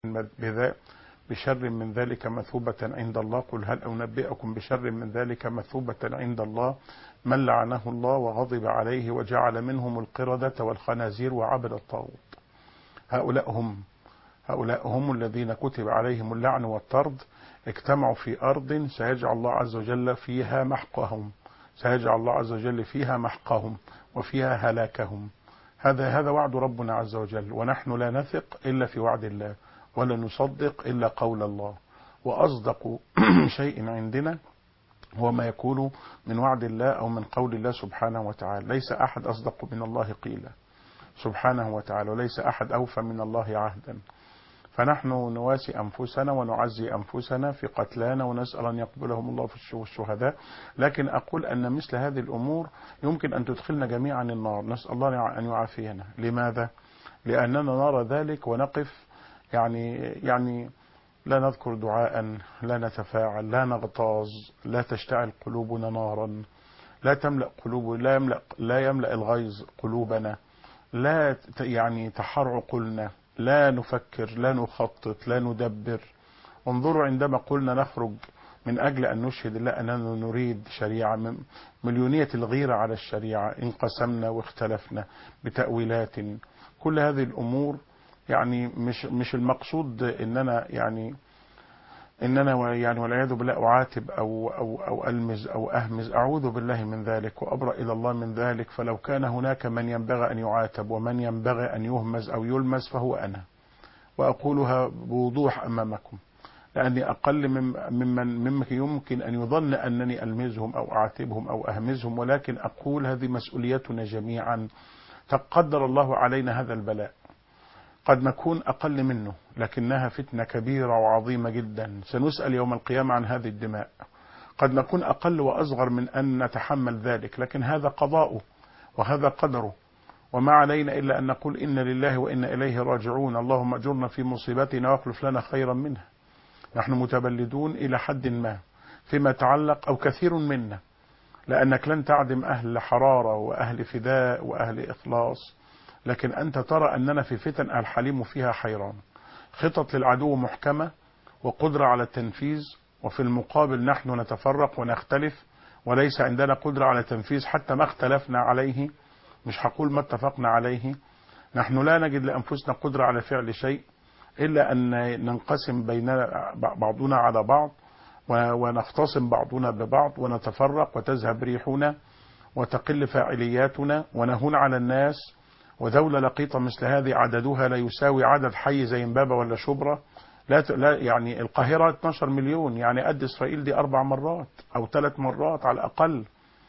بشر من ذلك مثوبة عند الله قل هل أنبئكم بشر من ذلك مثوبة عند الله من لعنه الله وغضب عليه وجعل منهم القردة والخنازير وعبد الطاغوت هؤلاء هم هؤلاء هم الذين كتب عليهم اللعن والطرد اجتمعوا في أرض سيجعل الله عز وجل فيها محقهم سيجعل الله عز وجل فيها محقهم وفيها هلاكهم هذا هذا وعد ربنا عز وجل ونحن لا نثق إلا في وعد الله ولا نصدق إلا قول الله وأصدق شيء عندنا هو ما يكون من وعد الله أو من قول الله سبحانه وتعالى ليس أحد أصدق من الله قيلا سبحانه وتعالى وليس أحد أوفى من الله عهدا فنحن نواسي أنفسنا ونعزي أنفسنا في قتلانا ونسأل أن يقبلهم الله في الشهداء لكن أقول أن مثل هذه الأمور يمكن أن تدخلنا جميعا النار نسأل الله أن يعافينا لماذا؟ لأننا نرى ذلك ونقف يعني يعني لا نذكر دعاء لا نتفاعل لا نغتاظ لا تشتعل قلوبنا نارا لا تملأ قلوب لا يملأ لا يملأ الغيظ قلوبنا لا يعني تحر عقولنا لا نفكر لا نخطط لا ندبر انظروا عندما قلنا نخرج من أجل أن نشهد الله أننا نريد شريعة مليونية الغيرة على الشريعة انقسمنا واختلفنا بتأويلات كل هذه الأمور يعني مش مش المقصود ان انا يعني ان انا يعني والعياذ بالله اعاتب او او او المز او اهمز اعوذ بالله من ذلك وابرا الى الله من ذلك فلو كان هناك من ينبغي ان يعاتب ومن ينبغي ان يهمز او يلمز فهو انا واقولها بوضوح امامكم لاني اقل ممن ممن يمكن ان يظن انني المزهم او اعاتبهم او اهمزهم ولكن اقول هذه مسؤوليتنا جميعا تقدر الله علينا هذا البلاء قد نكون أقل منه لكنها فتنة كبيرة وعظيمة جدا سنسأل يوم القيامة عن هذه الدماء قد نكون أقل وأصغر من أن نتحمل ذلك لكن هذا قضاؤه وهذا قدره وما علينا إلا أن نقول إن لله وإنا إليه راجعون اللهم أجرنا في مصيبتنا واخلف لنا خيرا منها نحن متبلدون إلى حد ما فيما يتعلق أو كثير منا لأنك لن تعدم أهل حرارة وأهل فداء وأهل إخلاص لكن أنت ترى أننا في فتن الحليم فيها حيران خطط للعدو محكمة وقدرة على التنفيذ وفي المقابل نحن نتفرق ونختلف وليس عندنا قدرة على التنفيذ حتى ما اختلفنا عليه مش هقول ما اتفقنا عليه نحن لا نجد لأنفسنا قدرة على فعل شيء إلا أن ننقسم بيننا بعضنا على بعض ونختصم بعضنا ببعض ونتفرق وتذهب ريحنا وتقل فاعلياتنا ونهون على الناس ودولة لقيطة مثل هذه عددها لا يساوي عدد حي زي امبابة ولا شبرا لا لا يعني القاهرة 12 مليون يعني قد إسرائيل دي أربع مرات أو ثلاث مرات على الأقل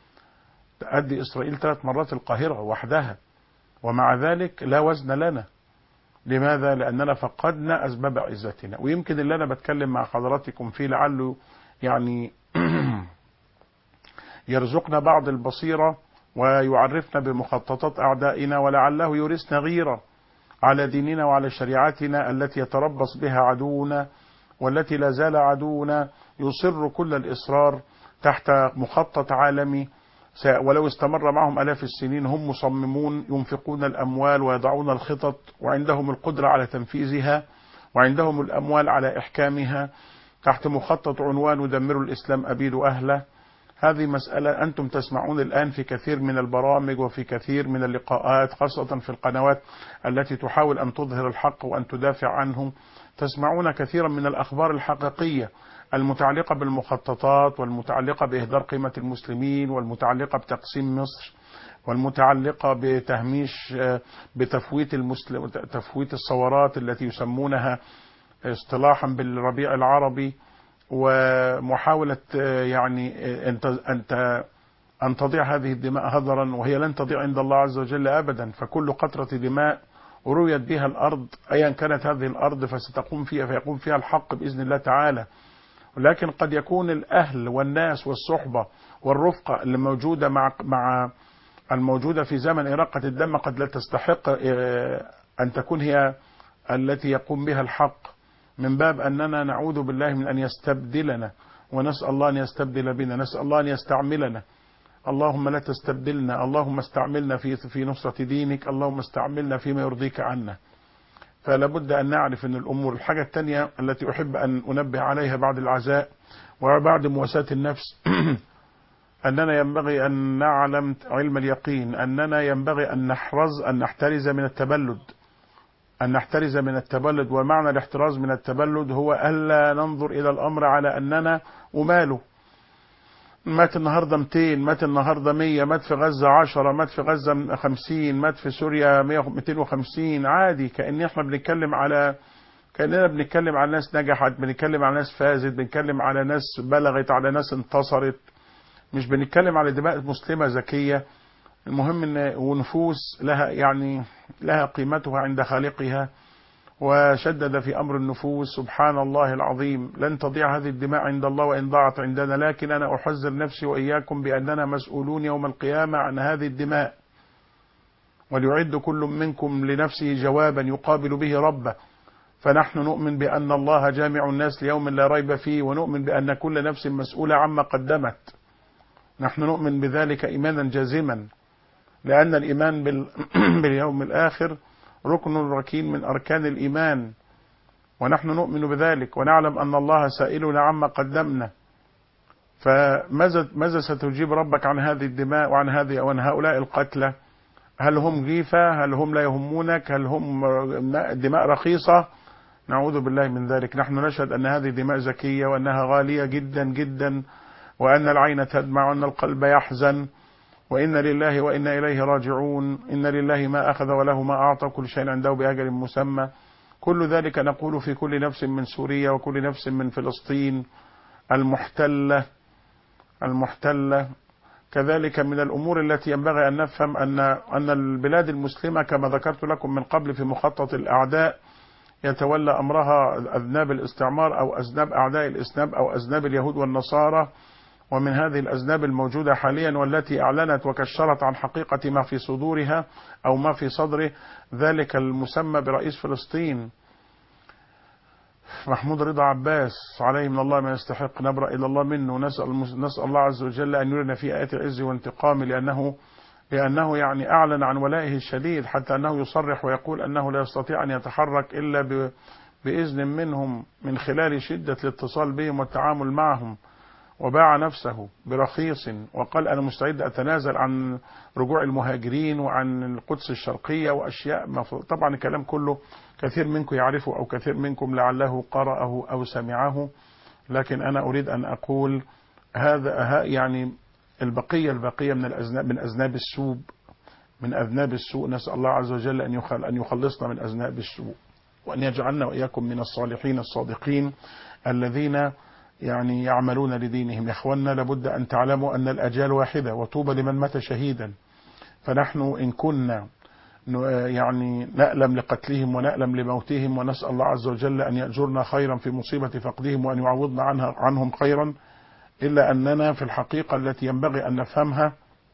قد إسرائيل ثلاث مرات القاهرة وحدها ومع ذلك لا وزن لنا لماذا؟ لأننا فقدنا أسباب عزتنا ويمكن اللي أنا بتكلم مع حضراتكم فيه لعله يعني يرزقنا بعض البصيرة ويعرفنا بمخططات أعدائنا ولعله يورثنا غيرة على ديننا وعلى شريعتنا التي يتربص بها عدونا والتي لا زال عدونا يصر كل الإصرار تحت مخطط عالمي ولو استمر معهم ألاف السنين هم مصممون ينفقون الأموال ويضعون الخطط وعندهم القدرة على تنفيذها وعندهم الأموال على إحكامها تحت مخطط عنوان دمروا الإسلام أبيدوا أهله هذه مسألة أنتم تسمعون الآن في كثير من البرامج وفي كثير من اللقاءات خاصة في القنوات التي تحاول أن تظهر الحق وأن تدافع عنه تسمعون كثيرا من الأخبار الحقيقية المتعلقة بالمخططات والمتعلقة بإهدار قيمة المسلمين والمتعلقة بتقسيم مصر والمتعلقة بتهميش بتفويت المسلم تفويت الثورات التي يسمونها اصطلاحا بالربيع العربي ومحاولة يعني أنت أنت أن تضيع هذه الدماء هدرا وهي لن تضيع عند الله عز وجل أبدا فكل قطرة دماء رويت بها الأرض أيا كانت هذه الأرض فستقوم فيها فيقوم فيها الحق بإذن الله تعالى ولكن قد يكون الأهل والناس والصحبة والرفقة اللي موجودة مع مع الموجودة في زمن إراقة الدم قد لا تستحق أن تكون هي التي يقوم بها الحق من باب أننا نعوذ بالله من أن يستبدلنا ونسأل الله أن يستبدل بنا نسأل الله أن يستعملنا اللهم لا تستبدلنا اللهم استعملنا في في نصرة دينك اللهم استعملنا فيما يرضيك عنا فلا بد أن نعرف أن الأمور الحاجة الثانية التي أحب أن أنبه عليها بعد العزاء وبعد مواساة النفس أننا ينبغي أن نعلم علم اليقين أننا ينبغي أن نحرز أن نحترز من التبلد أن نحترز من التبلد ومعنى الاحتراز من التبلد هو ألا ننظر إلى الأمر على أننا وماله مات النهاردة 200 مات النهاردة 100 مات في غزة 10 مات في غزة 50 مات في سوريا 250 عادي كأن احنا بنتكلم على كأننا بنتكلم على ناس نجحت بنتكلم على ناس فازت بنتكلم على ناس بلغت على ناس انتصرت مش بنتكلم على دماء مسلمة ذكية المهم ان ونفوس لها يعني لها قيمتها عند خالقها وشدد في امر النفوس سبحان الله العظيم لن تضيع هذه الدماء عند الله وان ضاعت عندنا لكن انا احذر نفسي واياكم باننا مسؤولون يوم القيامه عن هذه الدماء وليعد كل منكم لنفسه جوابا يقابل به ربه فنحن نؤمن بان الله جامع الناس ليوم لا ريب فيه ونؤمن بان كل نفس مسؤوله عما قدمت نحن نؤمن بذلك ايمانا جازما لان الايمان بال... باليوم الاخر ركن ركين من أركان الإيمان ونحن نؤمن بذلك ونعلم أن الله سائلنا عما قدمنا فماذا ماذا ستجيب ربك عن هذه الدماء وعن هذه وعن هؤلاء القتلى هل هم جيفة هل هم لا يهمونك هل هم دماء رخيصة نعوذ بالله من ذلك نحن نشهد أن هذه دماء زكية وأنها غالية جدا جدا وأن العين تدمع وأن القلب يحزن وإن لله وإنا إليه راجعون إن لله ما أخذ وله ما أعطى كل شيء عنده بأجل مسمى كل ذلك نقول في كل نفس من سوريا وكل نفس من فلسطين المحتلة المحتلة كذلك من الأمور التي ينبغي أن نفهم أن أن البلاد المسلمة كما ذكرت لكم من قبل في مخطط الأعداء يتولى أمرها أذناب الاستعمار أو أذناب أعداء الإسلام أو أذناب اليهود والنصارى ومن هذه الأذناب الموجودة حاليا والتي أعلنت وكشرت عن حقيقة ما في صدورها أو ما في صدره ذلك المسمى برئيس فلسطين محمود رضا عباس عليه من الله ما يستحق نبرأ إلى الله منه نسأل, نسأل الله عز وجل أن يرنا في آيات العز وانتقام لأنه لأنه يعني أعلن عن ولائه الشديد حتى أنه يصرح ويقول أنه لا يستطيع أن يتحرك إلا ب بإذن منهم من خلال شدة الاتصال بهم والتعامل معهم وباع نفسه برخيص وقال أنا مستعد أتنازل عن رجوع المهاجرين وعن القدس الشرقية وأشياء مفروض. طبعا الكلام كله كثير منكم يعرفه أو كثير منكم لعله قرأه أو سمعه لكن أنا أريد أن أقول هذا يعني البقية البقية من الأذناب من أذناب السوء من أذناب السوء نسأل الله عز وجل أن يخل أن يخلصنا من أذناب السوء وأن يجعلنا وإياكم من الصالحين الصادقين الذين يعني يعملون لدينهم يا اخوانا لابد ان تعلموا ان الاجال واحده وطوبى لمن مات شهيدا فنحن ان كنا يعني نألم لقتلهم ونألم لموتهم ونسأل الله عز وجل أن يأجرنا خيرا في مصيبة فقدهم وأن يعوضنا عنها عنهم خيرا إلا أننا في الحقيقة التي ينبغي أن نفهمها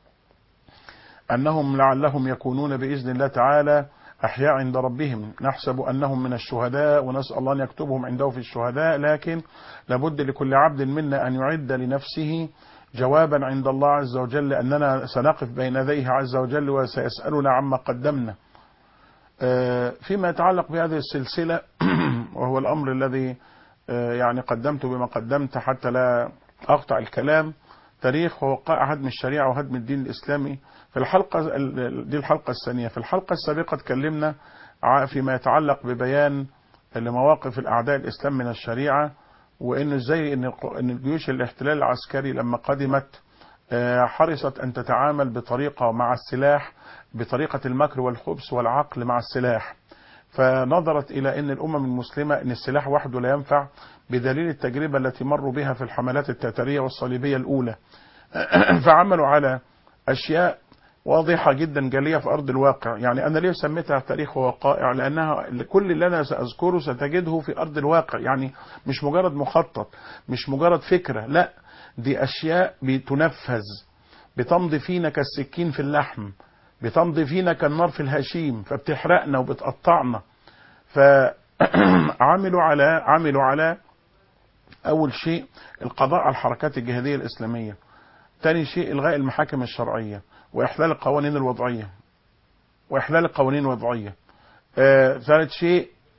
أنهم لعلهم يكونون بإذن الله تعالى أحياء عند ربهم نحسب أنهم من الشهداء ونسأل الله أن يكتبهم عنده في الشهداء لكن لابد لكل عبد منا أن يعد لنفسه جوابا عند الله عز وجل أننا سنقف بين يديه عز وجل وسيسألنا عما قدمنا فيما يتعلق بهذه السلسلة وهو الأمر الذي يعني قدمت بما قدمت حتى لا أقطع الكلام تاريخ ووقائع هدم الشريعة وهدم الدين الإسلامي في الحلقة دي الحلقة الثانية في الحلقة السابقة اتكلمنا فيما يتعلق ببيان لمواقف الأعداء الإسلام من الشريعة وإن إزاي إن إن جيوش الاحتلال العسكري لما قدمت حرصت أن تتعامل بطريقة مع السلاح بطريقة المكر والخبث والعقل مع السلاح فنظرت إلى أن الأمم المسلمة أن السلاح وحده لا ينفع بدليل التجربة التي مروا بها في الحملات التتارية والصليبية الأولى فعملوا على أشياء واضحة جدا جالية في أرض الواقع يعني أنا ليه سميتها تاريخ ووقائع لأنها كل اللي أنا سأذكره ستجده في أرض الواقع يعني مش مجرد مخطط مش مجرد فكرة لا دي أشياء بتنفذ بتمضي فينا كالسكين في اللحم بتمضي فينا كالنار في الهشيم فبتحرقنا وبتقطعنا فعملوا على عملوا على أول شيء القضاء على الحركات الجهادية الإسلامية ثاني شيء إلغاء المحاكم الشرعية وإحلال القوانين الوضعية وإحلال القوانين الوضعية آه، ثالث شيء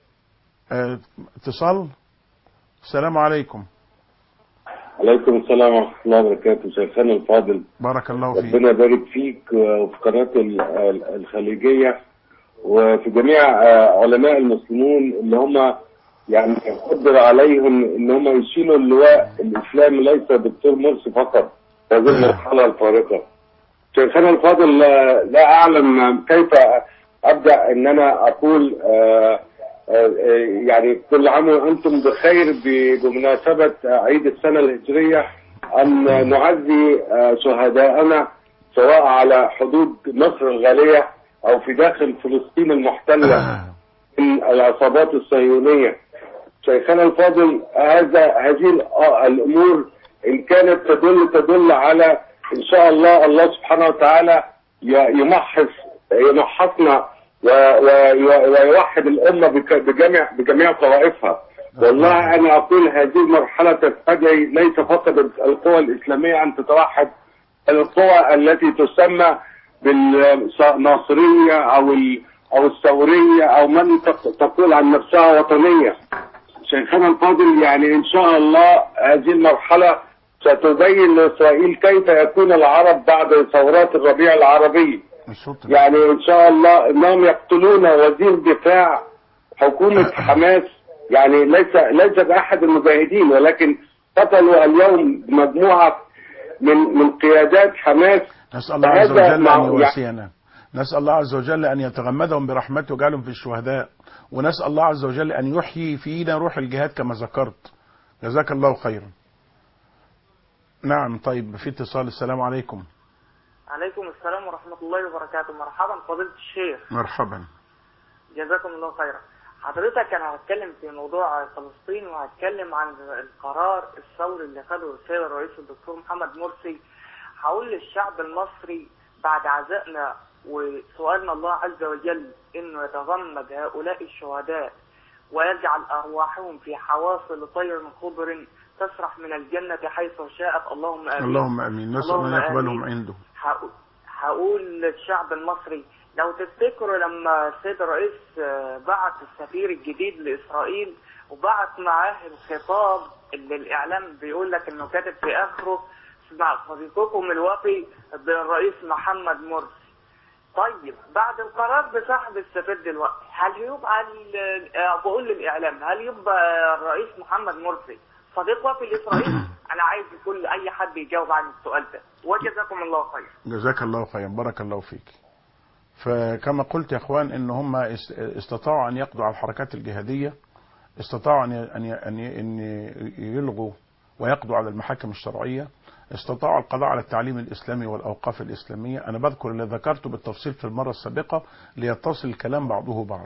آه، اتصال السلام عليكم عليكم السلام ورحمة الله وبركاته شيخنا الفاضل بارك الله فيك ربنا يبارك فيك وفي قناة ال- ال- الخليجية وفي جميع آه، علماء المسلمون اللي هم يعني قدر عليهم ان هم يشيلوا اللواء الاسلامي ليس دكتور مرسي فقط هذه المرحلة الفارقة شيخنا الفاضل آه، لا اعلم كيف ابدا ان انا اقول آه، آه، آه، يعني كل عام وانتم بخير ب- بمناسبه عيد السنه الهجريه ان نعزي آه، شهداءنا سواء على حدود مصر الغاليه او في داخل فلسطين المحتله من العصابات الصهيونيه. شيخنا الفاضل هذا هذه ال- آه، الامور ان كانت تدل تدل على ان شاء الله الله سبحانه وتعالى ي- يمحص يمحصنا و- و- ويوحد الامه بك- بجميع بجميع طوائفها. والله انا اقول هذه المرحله تستدعي ليس فقط القوى الاسلاميه ان تتوحد القوى التي تسمى بالناصريه او ال- او الثوريه او من تق- تقول عن نفسها وطنيه. شيخنا الفاضل يعني ان شاء الله هذه المرحله ستبين لاسرائيل كيف يكون العرب بعد ثورات الربيع العربي الصوت يعني ان شاء الله انهم يقتلون وزير دفاع حكومه حماس يعني ليس ليس باحد المجاهدين ولكن قتلوا اليوم مجموعه من من قيادات حماس نسأل الله عز فهذا وجل مع- أن يواسينا نسأل الله عز وجل أن يتغمدهم برحمته ويجعلهم في الشهداء ونسأل الله عز وجل أن يحيي فينا روح الجهاد كما ذكرت جزاك الله خيرا نعم طيب في اتصال السلام عليكم عليكم السلام ورحمة الله وبركاته مرحبا فضيلة الشيخ مرحبا جزاكم الله خيرا حضرتك أنا هتكلم في موضوع فلسطين وهتكلم عن القرار الثوري اللي خده السيد الرئيس الدكتور محمد مرسي هقول للشعب المصري بعد عزائنا وسؤالنا الله عز وجل انه يتغمد هؤلاء الشهداء ويجعل ارواحهم في حواصل طير خضر تسرح من الجنة حيث شاءت اللهم امين اللهم امين نسال اللهم ان يقبلهم آمين. عنده هقو- هقول للشعب المصري لو تفتكروا لما السيد الرئيس آه، بعت السفير الجديد لإسرائيل وبعت معاه الخطاب اللي الإعلام بيقول لك إنه كاتب في آخره مع صديقكم الوفي بالرئيس محمد مرسي طيب بعد القرار بسحب السفير دلوقتي هل يبقى ال- آه، بقول للإعلام هل يبقى الرئيس محمد مرسي صديق وفي لإسرائيل؟ أنا عايز كل أي حد يجاوب عن السؤال ده وجزاكم الله خير جزاك الله خيرا بارك الله فيك فكما قلت يا اخوان ان هم است- استطاعوا ان يقضوا على الحركات الجهاديه استطاعوا ان ي- ان ي- ان ي- ان يلغوا ويقضوا على المحاكم الشرعيه استطاعوا القضاء على التعليم الاسلامي والاوقاف الاسلاميه انا بذكر اللي ذكرته بالتفصيل في المره السابقه ليتصل الكلام بعضه بعض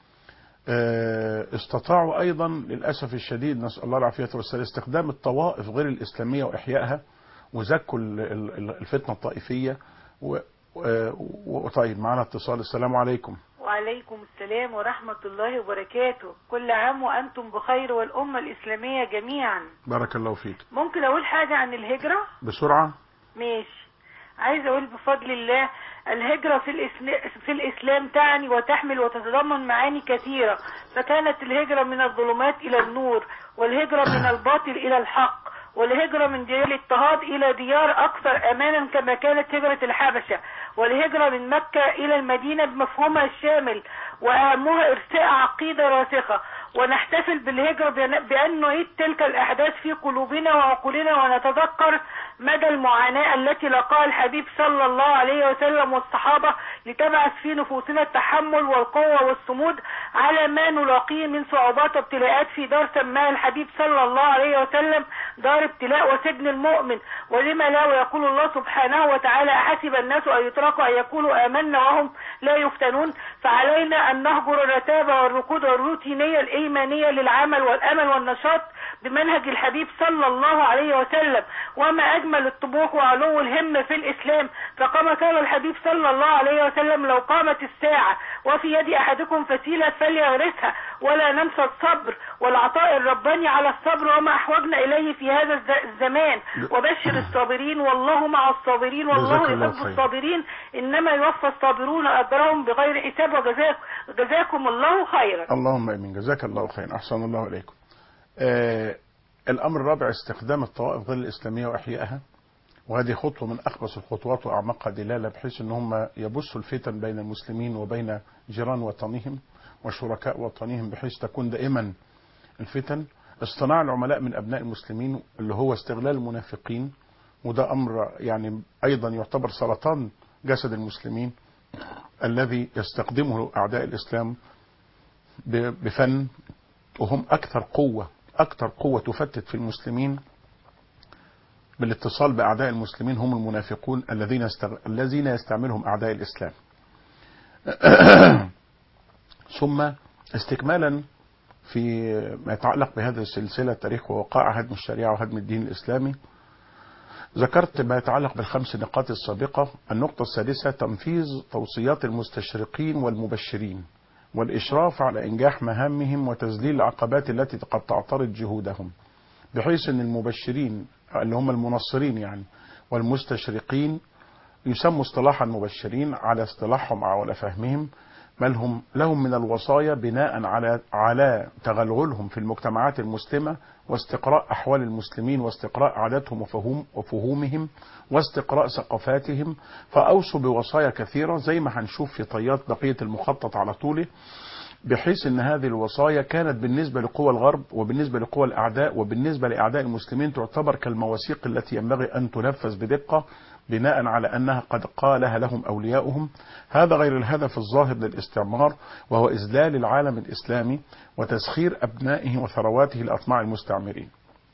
آه، استطاعوا ايضا للاسف الشديد نسال الله العافيه والسلامه استخدام الطوائف غير الاسلاميه واحيائها وزكوا ال- ال- الفتنه الطائفيه و- و- وطيب معنا اتصال السلام عليكم وعليكم السلام ورحمة الله وبركاته كل عام وأنتم بخير والأمة الإسلامية جميعا بارك الله فيك ممكن أقول حاجة عن الهجرة بسرعه ماشي عايز أقول بفضل الله الهجرة في, الإسلام في الإسلام تعني وتحمل وتتضمن معاني كثيرة فكانت الهجرة من الظلمات إلى النور والهجرة من الباطل إلى الحق والهجرة من ديار الاضطهاد إلى ديار أكثر أمانا كما كانت هجرة الحبشة والهجرة من مكة إلى المدينة بمفهومها الشامل وأهمها إرساء عقيدة راسخة ونحتفل بالهجرة بأن- بأن نعيد تلك الأحداث في قلوبنا وعقولنا ونتذكر مدى المعاناة التي لقاها الحبيب صلى الله عليه وسلم والصحابة لتبعث في نفوسنا التحمل والقوة والصمود على ما نلاقيه من صعوبات وابتلاءات في دار سماها الحبيب صلى الله عليه وسلم دار ابتلاء وسجن المؤمن ولما لا ويقول الله سبحانه وتعالى أحسب الناس أن يتركوا أن يقولوا آمنا وهم لا يفتنون فعلينا أن نهجر الرتابة والركود والروتينية الإيمانية للعمل والأمل والنشاط بمنهج الحبيب صلى الله عليه وسلم وما أجمل الطموح وعلو الهمة في الإسلام فكما قال الحبيب صلى الله عليه وسلم لو قامت الساعة وفي يد أحدكم فسيلة فليغرسها ولا ننسى الصبر والعطاء الرباني على الصبر وما أحوجنا إليه في هذا الز- الزمان وبشر الصابرين والله مع الصابرين والله جزاك الله يحب خير. الصابرين إنما يوفى الصابرون أجرهم بغير حساب وجزاك جزاكم الله خيرا اللهم امين جزاك الله خيرا احسن الله اليكم. آه الامر الرابع استخدام الطوائف غير الاسلاميه واحيائها وهذه خطوه من اخبث الخطوات واعمقها دلاله بحيث ان هم يبثوا الفتن بين المسلمين وبين جيران وطنهم وشركاء وطنهم بحيث تكون دائما الفتن اصطناع العملاء من ابناء المسلمين اللي هو استغلال المنافقين وده امر يعني ايضا يعتبر سرطان جسد المسلمين الذي يستخدمه اعداء الاسلام ب- بفن وهم اكثر قوه اكثر قوه تفتت في المسلمين بالاتصال باعداء المسلمين هم المنافقون الذين استغ... الذين يستعملهم اعداء الاسلام. ثم استكمالا في ما يتعلق بهذه السلسله تاريخ ووقائع هدم الشريعه وهدم الدين الاسلامي ذكرت ما يتعلق بالخمس نقاط السابقه، النقطه السادسه تنفيذ توصيات المستشرقين والمبشرين والإشراف على إنجاح مهامهم وتذليل العقبات التي قد تعترض جهودهم بحيث أن المبشرين اللي هم المنصرين يعني والمستشرقين يسموا اصطلاحا مبشرين على اصطلاحهم أو على فهمهم بل هم لهم من الوصايا بناء على على تغلغلهم في المجتمعات المسلمة واستقراء أحوال المسلمين واستقراء عاداتهم وفهوم وفهومهم واستقراء ثقافاتهم فأوصوا بوصايا كثيرة زي ما هنشوف في طيات بقية المخطط على طوله بحيث ان هذه الوصايا كانت بالنسبة لقوى الغرب وبالنسبة لقوى الاعداء وبالنسبة لاعداء المسلمين تعتبر كالمواثيق التي ينبغي ان تنفذ بدقة بناء على انها قد قالها لهم اولياؤهم هذا غير الهدف الظاهر للاستعمار وهو اذلال العالم الاسلامي وتسخير ابنائه وثرواته لاطماع المستعمرين.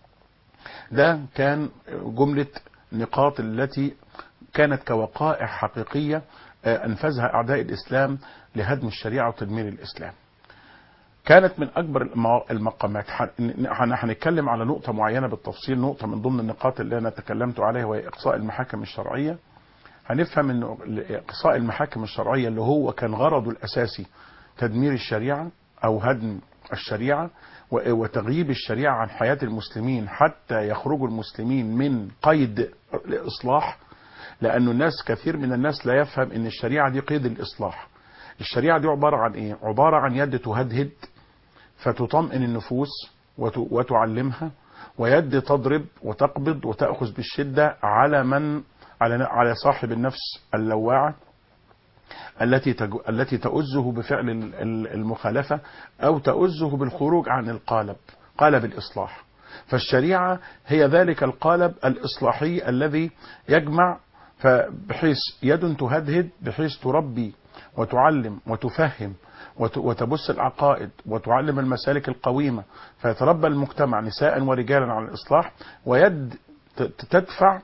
ده كان جملة نقاط التي كانت كوقائع حقيقية آه، أنفذها أعداء الإسلام لهدم الشريعة وتدمير الإسلام كانت من أكبر الم- المقامات ح- ن- ن- هنتكلم على نقطة معينة بالتفصيل نقطة من ضمن النقاط اللي أنا تكلمت عليها وهي إقصاء المحاكم الشرعية هنفهم أن إقصاء المحاكم الشرعية اللي هو كان غرضه الأساسي تدمير الشريعة أو هدم الشريعة و- وتغييب الشريعة عن حياة المسلمين حتى يخرجوا المسلمين من قيد الإصلاح لأنه الناس كثير من الناس لا يفهم أن الشريعة دي قيد الإصلاح الشريعة دي عبارة عن إيه؟ عبارة عن يد تهدهد فتطمئن النفوس وت- وتعلمها ويد تضرب وتقبض وتأخذ بالشدة على من على على صاحب النفس اللواعة التي تج... التي تؤزه بفعل ال- ال- المخالفة أو تؤزه بالخروج عن القالب قالب الإصلاح فالشريعة هي ذلك القالب الإصلاحي الذي يجمع فبحيث يد تهدهد بحيث تربي وتعلم وتفهم وت- وتبث العقائد وتعلم المسالك القويمة فيتربى المجتمع نساء ورجالا على الإصلاح ويد ت- تدفع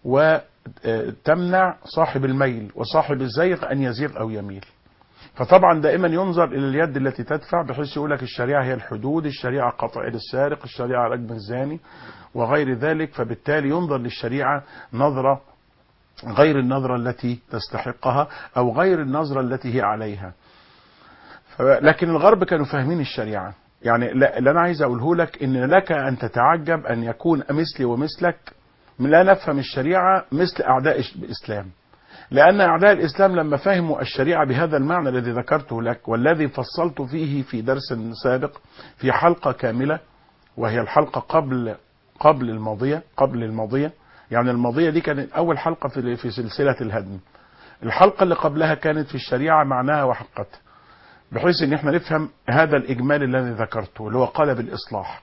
وتمنع صاحب الميل وصاحب الزيغ أن يزيغ أو يميل فطبعا دائما ينظر إلى اليد التي تدفع بحيث يقول لك الشريعة هي الحدود الشريعة قطع يد السارق الشريعة رجم الزاني وغير ذلك فبالتالي ينظر للشريعة نظرة غير النظرة التي تستحقها أو غير النظرة التي هي عليها ف- لكن الغرب كانوا فاهمين الشريعة يعني لا- اللي أنا عايز أقوله لك إن لك أن تتعجب أن يكون مثلي ومثلك لا نفهم الشريعة مثل أعداء الش- الإسلام لأن أعداء الإسلام لما فهموا الشريعة بهذا المعنى الذي ذكرته لك والذي فصلت فيه في درس سابق في حلقة كاملة وهي الحلقة قبل قبل الماضية قبل الماضية يعني الماضية دي كانت أول حلقة في في سلسلة الهدم الحلقة اللي قبلها كانت في الشريعة معناها وحقتها بحيث ان احنا نفهم هذا الاجمال الذي ذكرته اللي هو قالب الاصلاح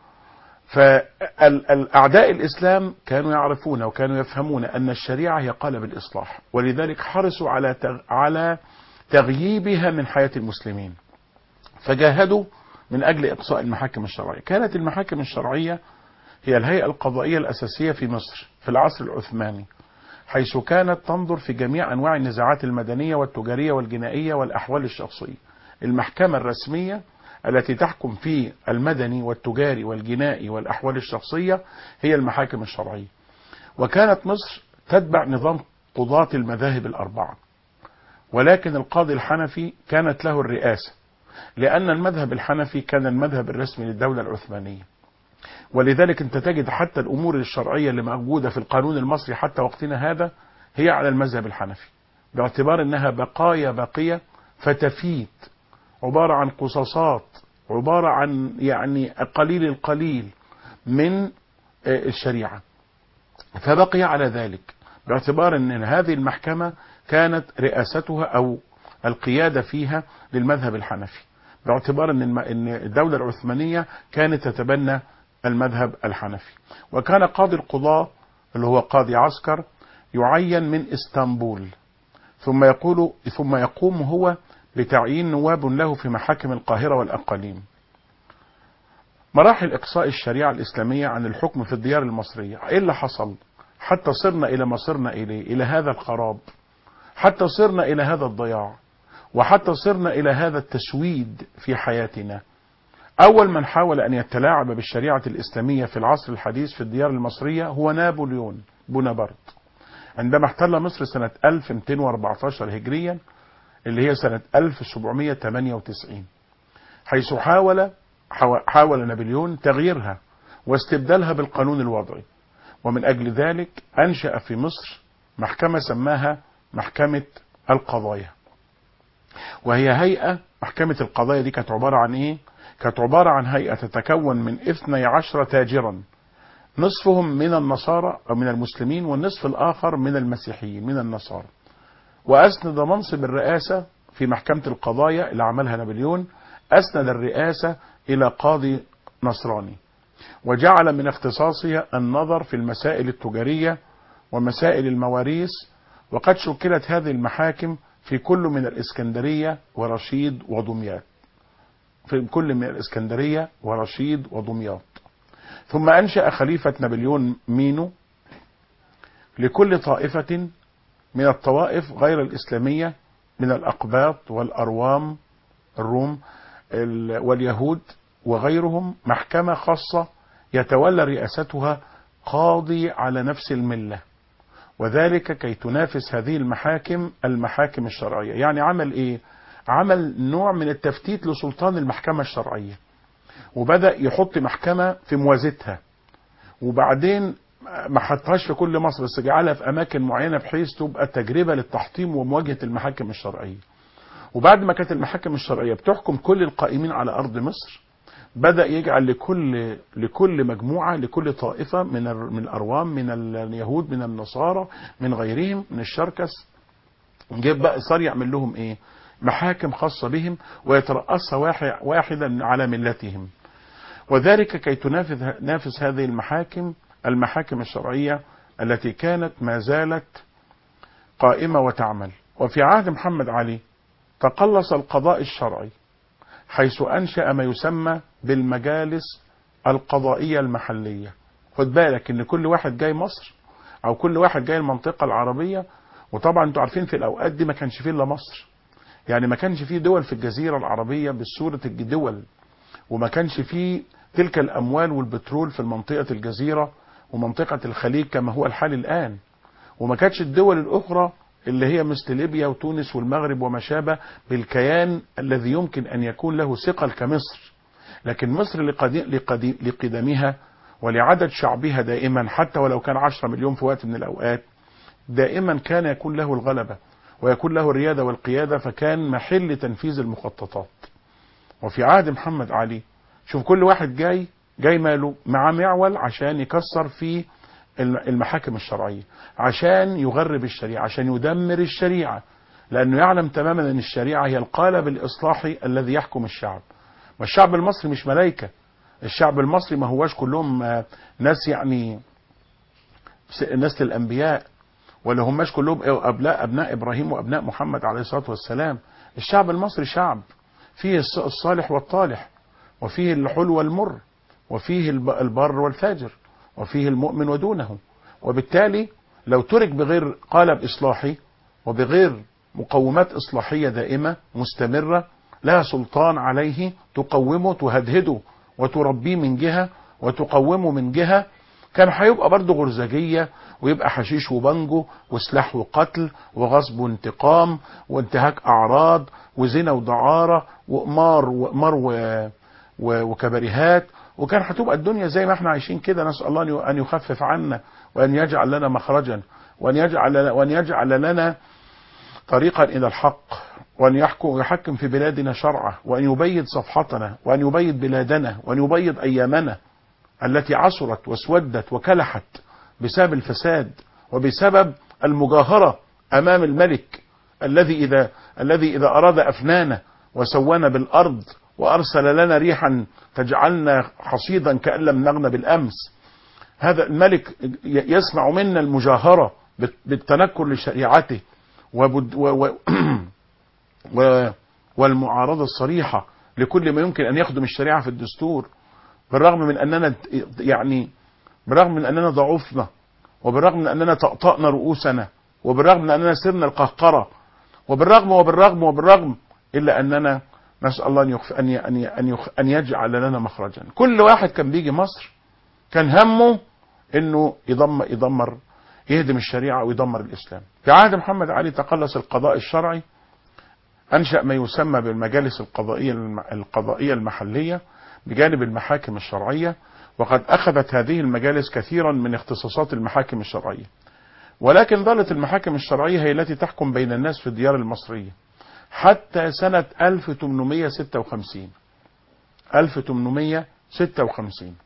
فالاعداء الاسلام كانوا يعرفون وكانوا يفهمون ان الشريعه هي قالب الاصلاح ولذلك حرصوا على تغ... على تغييبها من حياه المسلمين فجاهدوا من اجل اقصاء المحاكم الشرعيه كانت المحاكم الشرعيه هي الهيئه القضائيه الاساسيه في مصر في العصر العثماني حيث كانت تنظر في جميع انواع النزاعات المدنيه والتجاريه والجنائيه والاحوال الشخصيه المحكمه الرسميه التي تحكم في المدني والتجاري والجنائي والأحوال الشخصية هي المحاكم الشرعية وكانت مصر تتبع نظام قضاة المذاهب الأربعة ولكن القاضي الحنفي كانت له الرئاسة لأن المذهب الحنفي كان المذهب الرسمي للدولة العثمانية ولذلك انت تجد حتى الأمور الشرعية اللي موجودة في القانون المصري حتى وقتنا هذا هي على المذهب الحنفي باعتبار انها بقايا باقية فتفيت عبارة عن قصاصات عبارة عن يعني قليل القليل من الشريعة فبقي على ذلك باعتبار ان هذه المحكمة كانت رئاستها او القيادة فيها للمذهب الحنفي باعتبار ان ان الدولة العثمانية كانت تتبنى المذهب الحنفي وكان قاضي القضاة اللي هو قاضي عسكر يعين من اسطنبول ثم يقول ثم يقوم هو بتعيين نواب له في محاكم القاهرة والأقاليم مراحل إقصاء الشريعة الإسلامية عن الحكم في الديار المصرية إيه اللي حصل حتى صرنا إلى ما صرنا إليه إلى هذا الخراب حتى صرنا إلى هذا الضياع وحتى صرنا إلى هذا التسويد في حياتنا أول من حاول أن يتلاعب بالشريعة الإسلامية في العصر الحديث في الديار المصرية هو نابليون بونابرت عندما احتل مصر سنة 1214 هجريا اللي هي سنة 1798 حيث حاول حاول نابليون تغييرها واستبدالها بالقانون الوضعي ومن أجل ذلك أنشأ في مصر محكمة سماها محكمة القضايا وهي هيئة محكمة القضايا دي كانت عبارة عن إيه؟ كانت عبارة عن هيئة تتكون من 12 تاجرا نصفهم من النصارى أو من المسلمين والنصف الآخر من المسيحيين من النصارى وأسند منصب الرئاسة في محكمة القضايا اللي عملها نابليون أسند الرئاسة إلى قاضي نصراني وجعل من اختصاصها النظر في المسائل التجارية ومسائل المواريث وقد شكلت هذه المحاكم في كل من الإسكندرية ورشيد ودمياط في كل من الإسكندرية ورشيد ودمياط ثم أنشأ خليفة نابليون مينو لكل طائفة من الطوائف غير الإسلامية من الأقباط والأروام الروم واليهود وغيرهم محكمة خاصة يتولى رئاستها قاضي على نفس الملة وذلك كي تنافس هذه المحاكم المحاكم الشرعية يعني عمل ايه عمل نوع من التفتيت لسلطان المحكمة الشرعية وبدأ يحط محكمة في موازتها وبعدين ما حطهاش في كل مصر بس جعلها في اماكن معينه بحيث تبقى تجربه للتحطيم ومواجهه المحاكم الشرعيه. وبعد ما كانت المحاكم الشرعيه بتحكم كل القائمين على ارض مصر بدا يجعل لكل لكل مجموعه لكل طائفه من من الأروام من اليهود من النصارى من غيرهم من الشركس جاب بقى صار يعمل لهم ايه؟ محاكم خاصه بهم ويترأسها واحد واحدا على ملتهم. وذلك كي تنافس نافس هذه المحاكم المحاكم الشرعية التي كانت ما زالت قائمة وتعمل وفي عهد محمد علي تقلص القضاء الشرعي حيث أنشأ ما يسمى بالمجالس القضائية المحلية خد بالك ان كل واحد جاي مصر او كل واحد جاي المنطقة العربية وطبعا انتوا عارفين في الاوقات دي ما كانش فيه الا مصر يعني ما كانش فيه دول في الجزيرة العربية بصورة الدول وما كانش فيه تلك الاموال والبترول في منطقة الجزيرة ومنطقة الخليج كما هو الحال الآن وما كانتش الدول الأخرى اللي هي مثل ليبيا وتونس والمغرب وما شابه بالكيان الذي يمكن أن يكون له ثقل كمصر لكن مصر لقدمها ولعدد شعبها دائما حتى ولو كان 10 مليون في وقت من الأوقات دائما كان يكون له الغلبة ويكون له الريادة والقيادة فكان محل تنفيذ المخططات وفي عهد محمد علي شوف كل واحد جاي جاي ماله مع معول عشان يكسر في المحاكم الشرعية عشان يغرب الشريعة عشان يدمر الشريعة لأنه يعلم تماما أن الشريعة هي القالب الإصلاحي الذي يحكم الشعب والشعب المصري مش ملايكة الشعب المصري ما هواش كلهم ناس يعني نسل الأنبياء ولا هماش كلهم أبناء أبناء إبراهيم وأبناء محمد عليه الصلاة والسلام الشعب المصري شعب فيه الصالح والطالح وفيه الحلو والمر وفيه البر والفاجر وفيه المؤمن ودونه وبالتالي لو ترك بغير قالب إصلاحي وبغير مقومات إصلاحية دائمة مستمرة لها سلطان عليه تقومه تهدهده وتربيه من جهة وتقومه من جهة كان هيبقى برضه غرزجية ويبقى حشيش وبنجو وسلاح وقتل وغصب وانتقام وانتهاك أعراض وزنا ودعارة وقمار وقمار و... و... وكبريهات وكان هتبقى الدنيا زي ما احنا عايشين كده نسأل الله أن يخفف عنا وأن يجعل لنا مخرجا وأن يجعل لنا, وأن يجعل لنا طريقا إلى الحق وأن يحكم يحكم في بلادنا شرعه وأن يبيض صفحتنا وأن يبيض بلادنا وأن يبيض أيامنا التي عصرت واسودت وكلحت بسبب الفساد وبسبب المجاهرة أمام الملك الذي إذا الذي إذا أراد أفنانا وسوانا بالأرض وأرسل لنا ريحا تجعلنا حصيدا كأن لم نغن بالأمس هذا الملك يسمع منا المجاهرة بالتنكر لشريعته وبد و و و والمعارضة الصريحة لكل ما يمكن أن يخدم الشريعة في الدستور بالرغم من أننا يعني بالرغم من أننا ضعفنا وبالرغم من أننا طأطأنا رؤوسنا وبالرغم من أننا سرنا القهقرة وبالرغم وبالرغم وبالرغم إلا أننا نسأل الله أن, يخف أن, ي أن, ي أن, يخ أن يجعل لنا مخرجا كل واحد كان بيجي مصر كان همه أنه يدمر, يدمر يهدم الشريعة ويدمر الإسلام في عهد محمد علي تقلص القضاء الشرعي أنشأ ما يسمى بالمجالس القضائية القضائية المحلية بجانب المحاكم الشرعية وقد أخذت هذه المجالس كثيرا من اختصاصات المحاكم الشرعية ولكن ظلت المحاكم الشرعية هي التي تحكم بين الناس في الديار المصرية حتى سنة 1856 1856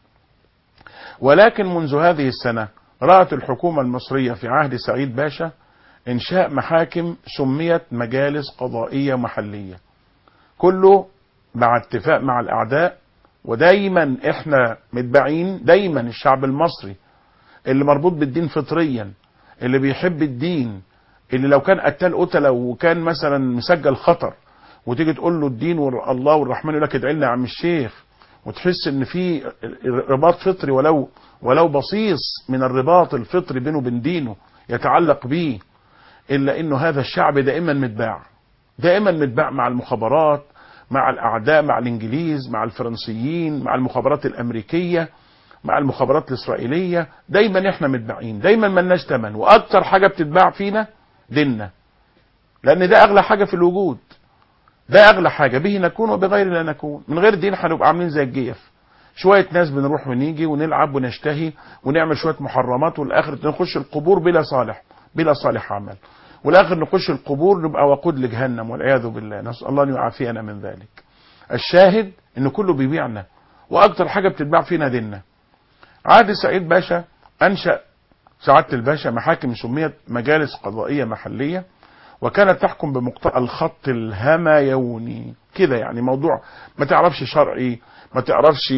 ولكن منذ هذه السنة رأت الحكومة المصرية في عهد سعيد باشا إنشاء محاكم سميت مجالس قضائية محلية كله مع اتفاق مع الأعداء ودايما احنا متبعين دايما الشعب المصري اللي مربوط بالدين فطريا اللي بيحب الدين اللي لو كان قتال قتله وكان مثلا مسجل خطر وتيجي تقول له الدين والله والرحمن يقول لك ادعي لنا يا عم الشيخ وتحس ان في رباط فطري ولو ولو بصيص من الرباط الفطري بينه وبين دينه يتعلق به الا انه هذا الشعب دائما متباع دائما متباع مع المخابرات مع الاعداء مع الانجليز مع الفرنسيين مع المخابرات الامريكيه مع المخابرات الاسرائيليه دايما احنا متباعين دايما ملناش تمن واكتر حاجه بتتباع فينا ديننا لان ده اغلى حاجه في الوجود ده اغلى حاجه به نكون وبغير لا نكون من غير دين هنبقى عاملين زي الجيف شويه ناس بنروح ونيجي ونلعب ونشتهي ونعمل شويه محرمات والاخر نخش القبور بلا صالح بلا صالح عمل والاخر نخش القبور نبقى وقود لجهنم والعياذ بالله نسال الله ان يعافينا من ذلك الشاهد ان كله بيبيعنا واكتر حاجه بتتباع فينا ديننا عادل سعيد باشا انشا سعاده الباشا محاكم سميت مجالس قضائيه محليه وكانت تحكم بمقتضى الخط الهميوني كده يعني موضوع ما تعرفش شرعي ما تعرفش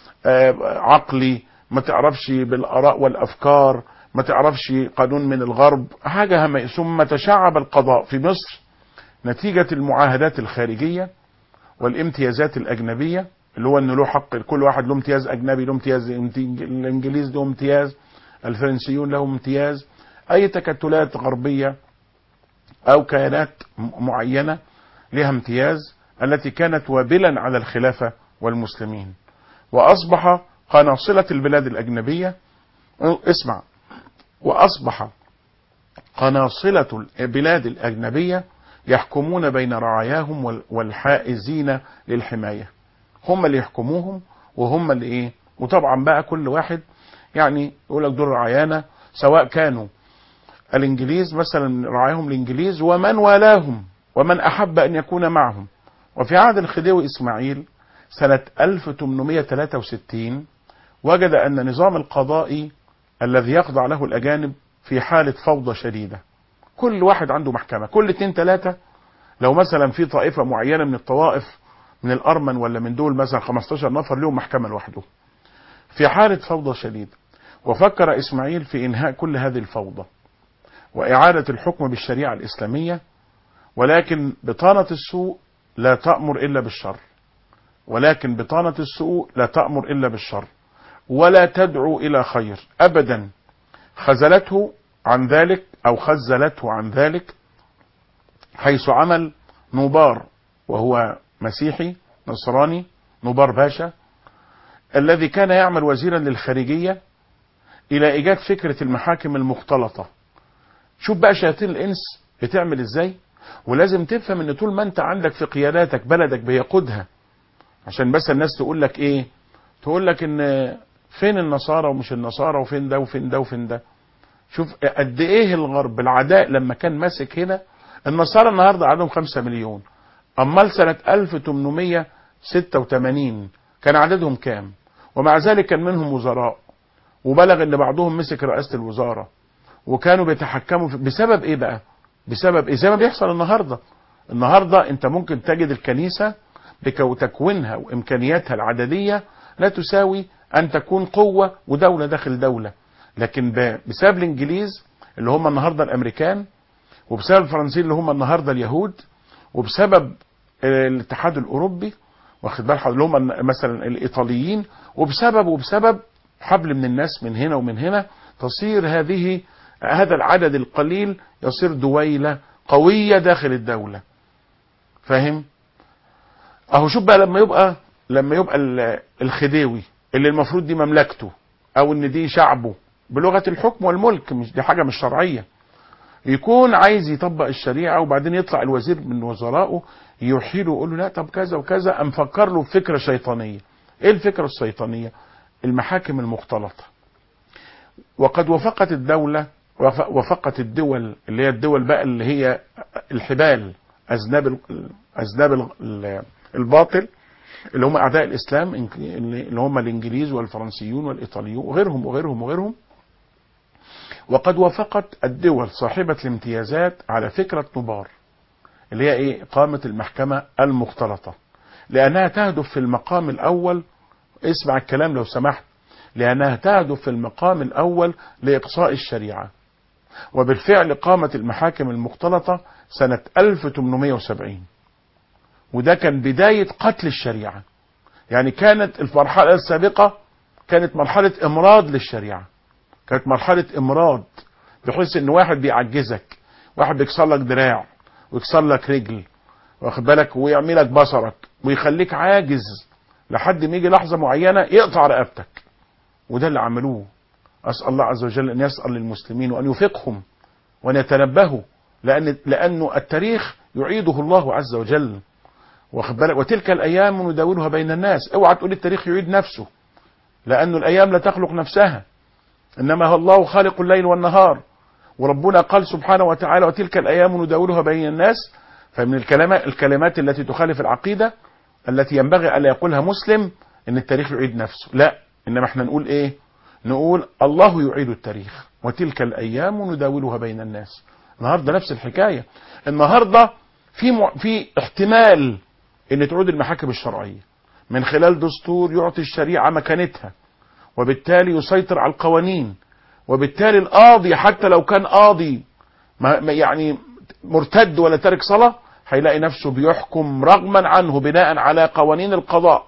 عقلي ما تعرفش بالاراء والافكار ما تعرفش قانون من الغرب حاجه همي ثم تشعب القضاء في مصر نتيجه المعاهدات الخارجيه والامتيازات الاجنبيه اللي هو انه له حق كل واحد له امتياز اجنبي له امتياز الانجليز له امتياز الفرنسيون له امتياز اي تكتلات غربيه او كيانات معينه لها امتياز التي كانت وابلا على الخلافه والمسلمين واصبح قناصله البلاد الاجنبيه اسمع واصبح قناصله البلاد الاجنبيه يحكمون بين رعاياهم والحائزين للحمايه هم اللي يحكموهم وهم اللي ايه وطبعا بقى كل واحد يعني يقول لك دول رعايانا سواء كانوا الانجليز مثلا رعاهم الانجليز ومن والاهم ومن احب ان يكون معهم وفي عهد الخديوي اسماعيل سنة 1863 وجد ان نظام القضاء الذي يخضع له الاجانب في حالة فوضى شديدة كل واحد عنده محكمة كل اتنين تلاتة لو مثلا في طائفة معينة من الطوائف من الارمن ولا من دول مثلا 15 نفر لهم محكمة لوحده في حالة فوضى شديدة وفكر اسماعيل في انهاء كل هذه الفوضى وإعادة الحكم بالشريعة الإسلامية ولكن بطانة السوء لا تأمر إلا بالشر ولكن بطانة السوء لا تأمر إلا بالشر ولا تدعو إلى خير أبدا خزلته عن ذلك أو خزلته عن ذلك حيث عمل نوبار وهو مسيحي نصراني نبار باشا الذي كان يعمل وزيرا للخارجية إلى إيجاد فكرة المحاكم المختلطة شوف بقى شياطين الإنس بتعمل إزاي ولازم تفهم إن طول ما أنت عندك في قياداتك بلدك بيقودها عشان بس الناس تقول لك إيه تقول لك إن فين النصارى ومش النصارى وفين ده وفين ده وفين ده شوف قد ايه الغرب العداء لما كان ماسك هنا النصارى النهارده عددهم 5 مليون امال سنه 1886 كان عددهم كام ومع ذلك كان منهم وزراء وبلغ ان بعضهم مسك رئاسه الوزاره وكانوا بيتحكموا في بسبب ايه بقى بسبب ايه زي ما بيحصل النهارده النهارده انت ممكن تجد الكنيسه بتكوينها وامكانياتها العدديه لا تساوي ان تكون قوه ودوله داخل دوله لكن بسبب الانجليز اللي هم النهارده الامريكان وبسبب الفرنسيين اللي هم النهارده اليهود وبسبب الاتحاد الاوروبي واخد بال حضرتك اللي هم مثلا الايطاليين وبسبب وبسبب حبل من الناس من هنا ومن هنا تصير هذه هذا العدد القليل يصير دويله قويه داخل الدوله فاهم اهو شوف بقى لما يبقى لما يبقى الخديوي اللي المفروض دي مملكته او ان دي شعبه بلغه الحكم والملك مش دي حاجه مش شرعيه يكون عايز يطبق الشريعه وبعدين يطلع الوزير من وزرائه يوحي له ويقول له لا طب كذا وكذا ام فكر له بفكره شيطانيه ايه الفكره الشيطانيه المحاكم المختلطه وقد وافقت الدوله وافقت الدول اللي هي الدول بقى اللي هي الحبال اذناب اذناب الباطل اللي هم اعداء الاسلام اللي هم الانجليز والفرنسيون والايطاليون وغيرهم وغيرهم وغيرهم وقد وافقت الدول صاحبة الامتيازات على فكرة نبار اللي هي ايه اقامة المحكمة المختلطة لانها تهدف في المقام الاول اسمع الكلام لو سمحت لانها تهدف في المقام الاول لاقصاء الشريعة وبالفعل قامت المحاكم المختلطة سنة 1870 وده كان بداية قتل الشريعة يعني كانت المرحلة السابقة كانت مرحلة امراض للشريعة كانت مرحلة امراض بحيث ان واحد بيعجزك واحد بيكسر لك دراع ويكسر لك رجل واخد بالك ويعملك بصرك ويخليك عاجز لحد ما يجي لحظة معينة يقطع رقبتك وده اللي عملوه أسأل الله عز وجل أن يسأل للمسلمين وأن يفقهم وأن يتنبهوا لأن لأنه التاريخ يعيده الله عز وجل واخد بالك وتلك الأيام نداولها بين الناس اوعى تقول التاريخ يعيد نفسه لأنه الأيام لا تخلق نفسها إنما هو الله خالق الليل والنهار وربنا قال سبحانه وتعالى وتلك الأيام نداولها بين الناس فمن الكلمات, الكلمات التي تخالف العقيدة التي ينبغي ألا يقولها مسلم إن التاريخ يعيد نفسه لا إنما احنا نقول إيه نقول الله يعيد التاريخ وتلك الأيام نداولها بين الناس النهاردة نفس الحكاية النهاردة في م... في احتمال ان تعود المحاكم الشرعية من خلال دستور يعطي الشريعة مكانتها وبالتالي يسيطر على القوانين وبالتالي القاضي حتى لو كان قاضي ما يعني مرتد ولا تارك صلاة هيلاقي نفسه بيحكم رغما عنه بناء على قوانين القضاء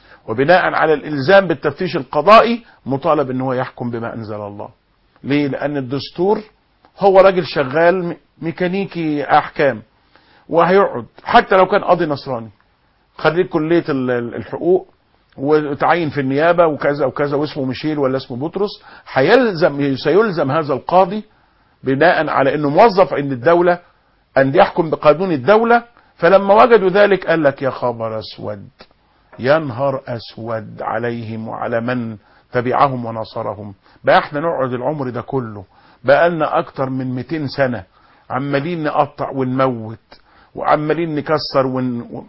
وبناء على الالزام بالتفتيش القضائي مطالب ان هو يحكم بما انزل الله ليه لان الدستور هو راجل شغال ميكانيكي احكام وهيقعد حتى لو كان قاضي نصراني خريج كليه الحقوق وتعين في النيابه وكذا وكذا واسمه ميشيل ولا اسمه بطرس هيلزم سيلزم هذا القاضي بناء على انه موظف عند الدوله ان يحكم بقانون الدوله فلما وجدوا ذلك قال لك يا خبر اسود يا نهار اسود عليهم وعلى من تبعهم ونصرهم بقى احنا نقعد العمر ده كله بقى لنا اكتر من 200 سنه عمالين نقطع ونموت وعمالين نكسر ون...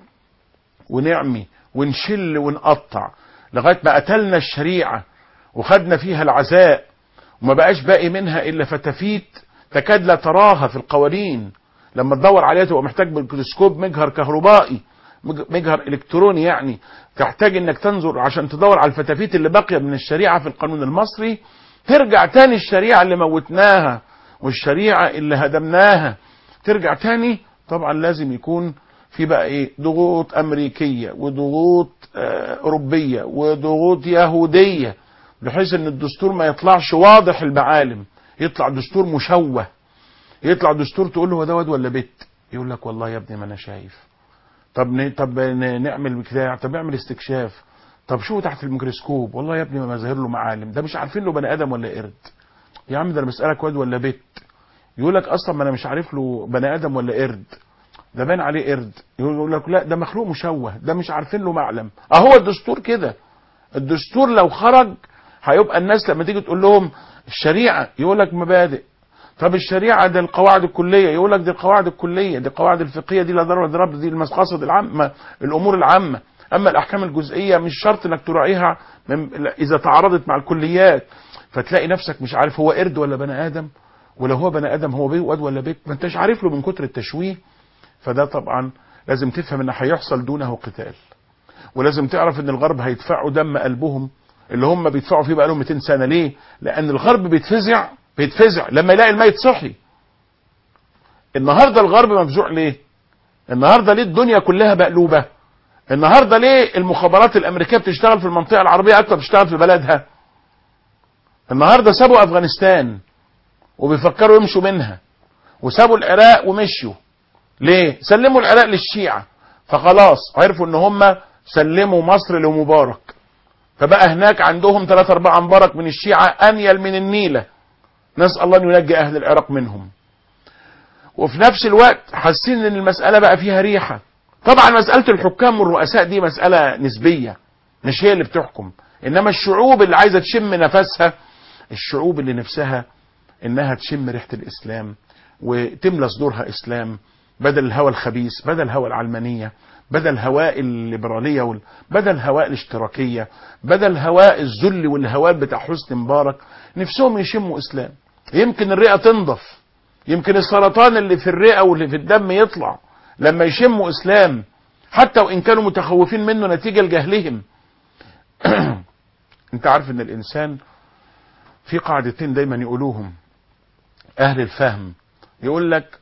ونعمي ونشل ونقطع لغايه ما قتلنا الشريعه وخدنا فيها العزاء وما بقاش باقي منها الا فتافيت تكاد لا تراها في القوانين لما تدور عليها تبقى محتاج بالتلسكوب مجهر كهربائي مجهر الكتروني يعني تحتاج انك تنظر عشان تدور على الفتافيت اللي باقيه من الشريعه في القانون المصري ترجع تاني الشريعه اللي موتناها والشريعه اللي هدمناها ترجع تاني طبعا لازم يكون في بقى ايه ضغوط امريكيه وضغوط آه اوروبيه وضغوط يهوديه بحيث ان الدستور ما يطلعش واضح المعالم يطلع دستور مشوه يطلع دستور تقول له هو ده واد ولا بت يقول لك والله يا ابني ما انا شايف طب ن... طب ن... نعمل بتاع طب نعمل استكشاف طب شو تحت الميكروسكوب والله يا ابني ما ظاهر له معالم ده مش عارفين له بني ادم ولا قرد يا عم ده انا بسالك واد ولا بت يقول لك اصلا ما انا مش عارف له بني ادم ولا قرد ده باين عليه قرد يقول لك لا ده مخلوق مشوه ده مش عارفين له معلم اهو الدستور كده الدستور لو خرج هيبقى الناس لما تيجي تقول لهم الشريعه يقول لك مبادئ طب الشريعه دي القواعد الكليه يقول لك دي القواعد الكليه دي القواعد الفقهيه دي لا ضرر ولا ضرر دي المقاصد العامه الامور العامه اما الاحكام الجزئيه مش شرط انك تراعيها من اذا تعارضت مع الكليات فتلاقي نفسك مش عارف هو قرد ولا بني ادم ولو هو بني ادم هو بيه واد ولا بيت ما انتش عارف له من كتر التشويه فده طبعا لازم تفهم ان هيحصل دونه قتال ولازم تعرف ان الغرب هيدفعوا دم قلبهم اللي هم بيدفعوا فيه بقالهم 200 سنه ليه؟ لان الغرب بيتفزع بيتفزع لما يلاقي الميت صحي النهارده الغرب مفزوع ليه؟ النهارده ليه الدنيا كلها مقلوبه؟ النهارده ليه المخابرات الامريكيه بتشتغل في المنطقه العربيه اكتر بتشتغل في بلدها؟ النهارده سابوا افغانستان وبيفكروا يمشوا منها وسابوا العراق ومشيوا ليه؟ سلموا العراق للشيعه فخلاص عرفوا ان هم سلموا مصر لمبارك فبقى هناك عندهم ثلاثة أربعة مبارك من الشيعة أنيل من النيلة نسأل الله أن ينجي أهل العراق منهم وفي نفس الوقت حاسين ان المسألة بقى فيها ريحة طبعا مسألة الحكام والرؤساء دي مسألة نسبية مش هي اللي بتحكم انما الشعوب اللي عايزة تشم نفسها الشعوب اللي نفسها انها تشم ريحة الاسلام وتملى صدورها اسلام بدل الهوى الخبيث بدل هوى العلمانية بدل هواء الليبرالية وال... بدل هواء الاشتراكية بدل هواء الذل والهواء بتاع حسني مبارك نفسهم يشموا اسلام يمكن الرئة تنضف يمكن السرطان اللي في الرئة واللي في الدم يطلع لما يشموا اسلام حتى وان كانوا متخوفين منه نتيجة لجهلهم انت عارف ان الانسان في قاعدتين دايما يقولوهم اهل الفهم يقول لك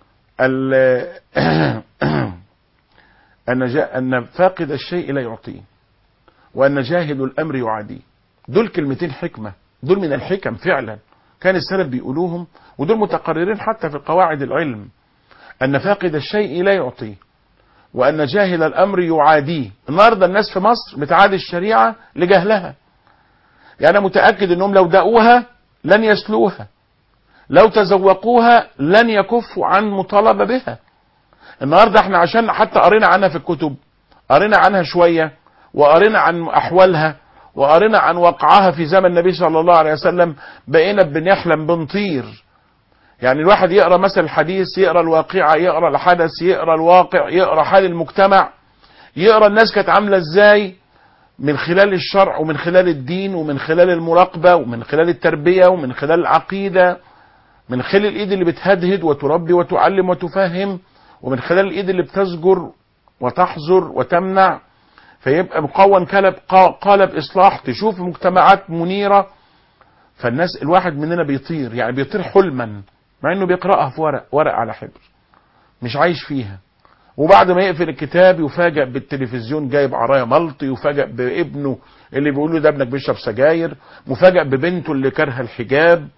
أن, جاء أن فاقد الشيء لا يعطيه وأن جاهد الأمر يعاديه دول كلمتين حكمة دول من الحكم فعلا كان السلف بيقولوهم ودول متقررين حتى في قواعد العلم أن فاقد الشيء لا يعطيه وأن جاهل الأمر يعاديه النهاردة الناس في مصر بتعادي الشريعة لجهلها يعني أنا متأكد أنهم لو دقوها لن يسلوها لو تذوقوها لن يكفوا عن مطالبة بها النهاردة احنا عشان حتى قرينا عنها في الكتب قرينا عنها شوية وقرينا عن أحوالها وقرينا عن وقعها في زمن النبي صلى الله عليه وسلم بقينا بنحلم بنطير يعني الواحد يقرا مثلا الحديث يقرا الواقعة يقرا الحدث يقرا الواقع يقرا حال المجتمع يقرا الناس كانت عاملة ازاي من خلال الشرع ومن خلال الدين ومن خلال المراقبة ومن خلال التربية ومن خلال العقيدة من خلال الايد اللي بتهدهد وتربي وتعلم وتفهم ومن خلال الايد اللي بتزجر وتحظر وتمنع فيبقى مقون قالب قالب اصلاح تشوف مجتمعات منيره فالناس الواحد مننا بيطير يعني بيطير حلما مع انه بيقراها في ورق ورق على حبر مش عايش فيها وبعد ما يقفل الكتاب يفاجئ بالتلفزيون جايب عرايا ملط يفاجئ بابنه اللي بيقول له ده ابنك بيشرب سجاير مفاجئ ببنته اللي كارهه الحجاب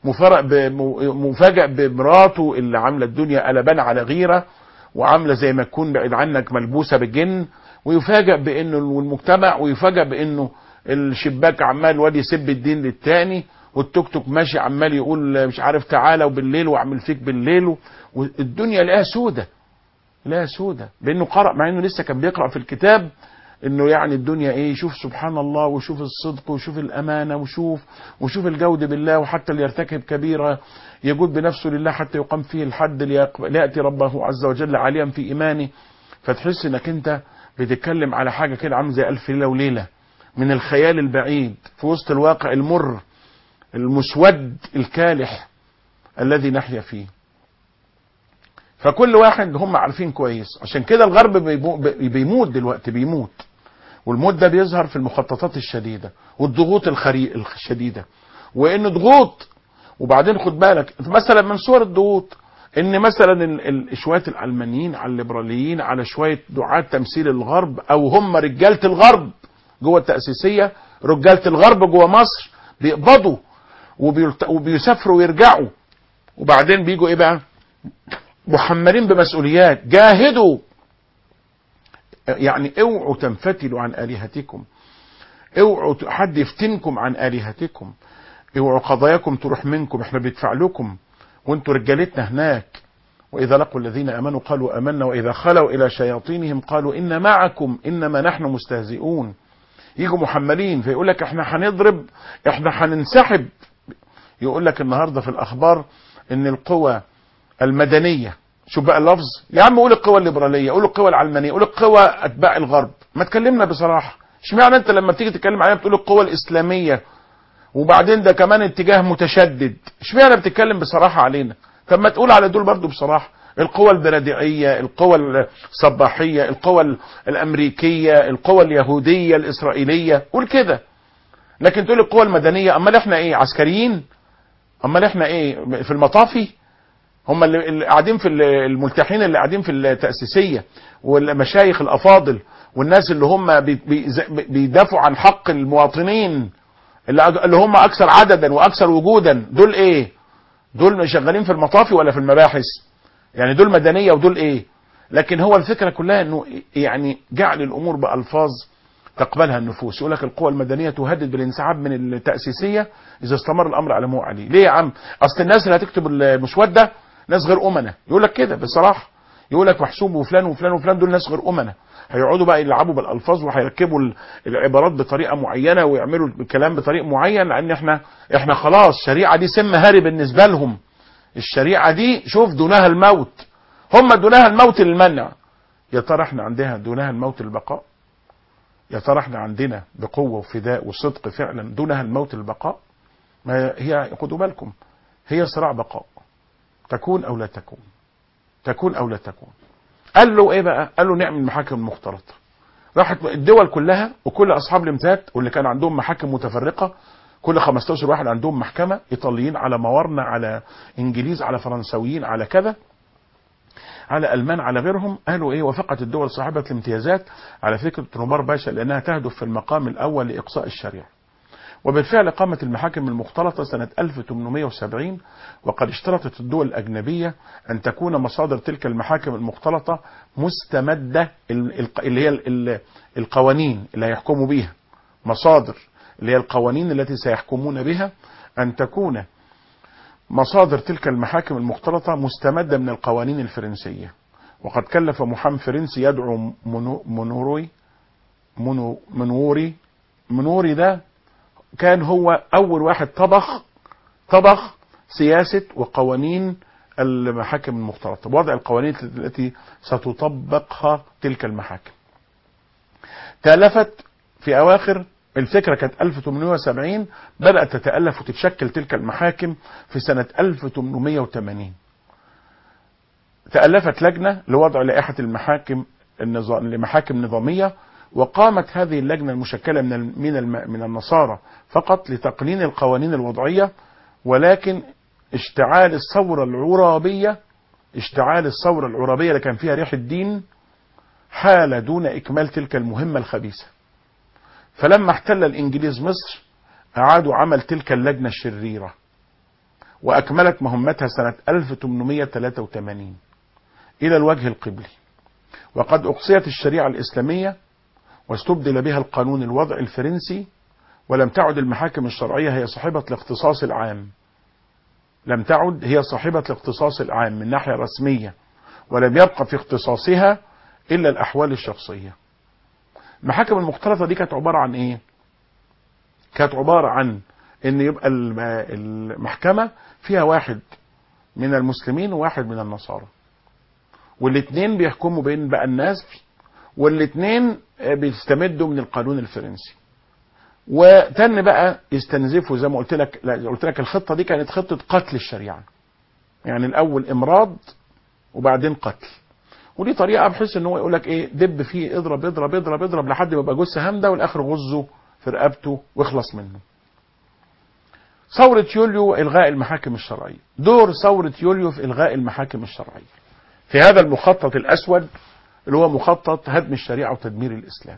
مفاجئ بمراته اللي عامله الدنيا قلبان على غيره وعامله زي ما تكون بعيد عنك ملبوسه بالجن ويفاجئ بانه المجتمع ويفاجئ بانه الشباك عمال واد يسب الدين للتاني والتوك توك ماشي عمال يقول مش عارف تعالى وبالليل واعمل فيك بالليل والدنيا لقاها سودة لقاها سودة بانه قرأ مع انه لسه كان بيقرأ في الكتاب انه يعني الدنيا ايه شوف سبحان الله وشوف الصدق وشوف الامانه وشوف وشوف الجود بالله وحتى اللي يرتكب كبيره يجود بنفسه لله حتى يقام فيه الحد لياتي ربه عز وجل عاليا في ايمانه فتحس انك انت بتتكلم على حاجه كده عامله زي الف ليله وليله من الخيال البعيد في وسط الواقع المر المسود الكالح الذي نحيا فيه فكل واحد هم عارفين كويس عشان كده الغرب بيموت دلوقتي بيموت والموت ده بيظهر في المخططات الشديدة والضغوط الخري... الشديدة وان ضغوط وبعدين خد بالك مثلا من صور الضغوط ان مثلا ال... شوية العلمانيين على الليبراليين على شوية دعاة تمثيل الغرب او هم رجالة الغرب جوه التأسيسية رجالة الغرب جوه مصر بيقبضوا وبيلت... وبيسافروا ويرجعوا وبعدين بيجوا ايه بقى محملين بمسؤوليات جاهدوا يعني اوعوا تنفتلوا عن آلهتكم اوعوا ت- حد يفتنكم عن آلهتكم اوعوا قضاياكم تروح منكم احنا بندفع لكم وانتوا رجالتنا هناك وإذا لقوا الذين آمنوا قالوا آمنا وإذا خلوا إلى شياطينهم قالوا إن معكم إنما نحن مستهزئون يجوا محملين فيقول لك احنا هنضرب احنا هننسحب يقول لك النهارده في الأخبار إن القوى المدنية شوف بقى اللفظ يا عم قول القوى الليبرالية قول القوى العلمانية قول القوى أتباع الغرب ما تكلمنا بصراحة اشمعنى انت لما بتيجي تتكلم عليها بتقول القوى الإسلامية وبعدين ده كمان اتجاه متشدد اشمعنى بتتكلم بصراحة علينا طب ما تقول على دول برضو بصراحة القوى البرادعية القوى الصباحية القوى ال- الأمريكية القوى اليهودية الإسرائيلية قول كده لكن تقول القوى المدنية أمال احنا ايه عسكريين أمال احنا ايه في المطافي هم اللي, اللي قاعدين في ال- الملتحين اللي قاعدين في التأسيسية والمشايخ الأفاضل والناس اللي هم بي- بي- بيدافعوا عن حق المواطنين اللي اللي هم أكثر عددا وأكثر وجودا دول ايه دول شغالين في المطافي ولا في المباحث يعني دول مدنية ودول ايه لكن هو الفكرة كلها انه يعني جعل الامور بألفاظ تقبلها النفوس يقول لك القوى المدنية تهدد بالانسحاب من التأسيسية اذا استمر الامر على ما هو عليه ليه يا عم اصل الناس اللي هتكتب المسودة ناس غير امنة يقول لك كده بصراحة يقول لك محسوب وفلان وفلان وفلان دول ناس غير امنة هيقعدوا بقى يلعبوا بالالفاظ وهيركبوا ال- العبارات بطريقه معينه ويعملوا الكلام بطريق معين لان احنا احنا خلاص الشريعه دي سم هاري بالنسبه لهم الشريعه دي شوف دونها الموت هم دونها الموت للمنع يا ترى احنا عندنا دونها الموت للبقاء يا ترى احنا عندنا بقوه وفداء وصدق فعلا دونها الموت للبقاء ما هي خدوا بالكم هي صراع بقاء تكون او لا تكون تكون او لا تكون قال له ايه بقى قال له نعمل محاكم مختلطه راحت الدول كلها وكل اصحاب الامتات واللي كان عندهم محاكم متفرقه كل 15 واحد عندهم محكمه ايطاليين على موارنه على انجليز على فرنسويين على كذا على المان على غيرهم قالوا ايه وافقت الدول صاحبه الامتيازات على فكره نوبار باشا لانها تهدف في المقام الاول لاقصاء الشريعه وبالفعل قامت المحاكم المختلطة سنة 1870 وقد اشترطت الدول الأجنبية أن تكون مصادر تلك المحاكم المختلطة مستمدة ال- ال- اللي هي ال- ال- القوانين اللي هيحكموا بيها مصادر اللي هي القوانين التي سيحكمون بها أن تكون مصادر تلك المحاكم المختلطة مستمدة من القوانين الفرنسية وقد كلف محامي فرنسي يدعو منو- منوري منو منوري منوري ده كان هو اول واحد طبخ طبخ سياسة وقوانين المحاكم المختلطة وضع القوانين التي ستطبقها تلك المحاكم تألفت في أواخر الفكرة كانت 1870 بدأت تتألف وتتشكل تلك المحاكم في سنة 1880 تألفت لجنة لوضع لائحة المحاكم النظام لمحاكم نظامية وقامت هذه اللجنة المشكلة من ال- من الم- من النصارى فقط لتقنين القوانين الوضعية ولكن اشتعال الثورة العرابية اشتعال الثورة العرابية اللي كان فيها ريح الدين حال دون إكمال تلك المهمة الخبيثة فلما احتل الإنجليز مصر أعادوا عمل تلك اللجنة الشريرة وأكملت مهمتها سنة 1883 إلى الوجه القبلي وقد أقصيت الشريعة الإسلامية واستبدل بها القانون الوضعي الفرنسي ولم تعد المحاكم الشرعية هي صاحبة الاختصاص العام لم تعد هي صاحبة الاختصاص العام من ناحية رسمية ولم يبقى في اختصاصها إلا الأحوال الشخصية المحاكم المختلطة دي كانت عبارة عن إيه كانت عبارة عن ان يبقى الم- المحكمة فيها واحد من المسلمين وواحد من النصارى والاثنين بيحكموا بين بقى الناس والاثنين بيستمدوا من القانون الفرنسي وتن بقى يستنزفوا زي ما قلت لك لا قلت لك الخطه دي كانت خطه قتل الشريعه يعني الاول امراض وبعدين قتل ودي طريقه بحيث ان هو يقول لك ايه دب فيه اضرب اضرب اضرب اضرب لحد ما يبقى جثه هامده والاخر غزه في رقبته واخلص منه ثورة يوليو إلغاء المحاكم الشرعية دور ثورة يوليو في إلغاء المحاكم الشرعية في هذا المخطط الأسود اللي هو مخطط هدم الشريعة وتدمير الإسلام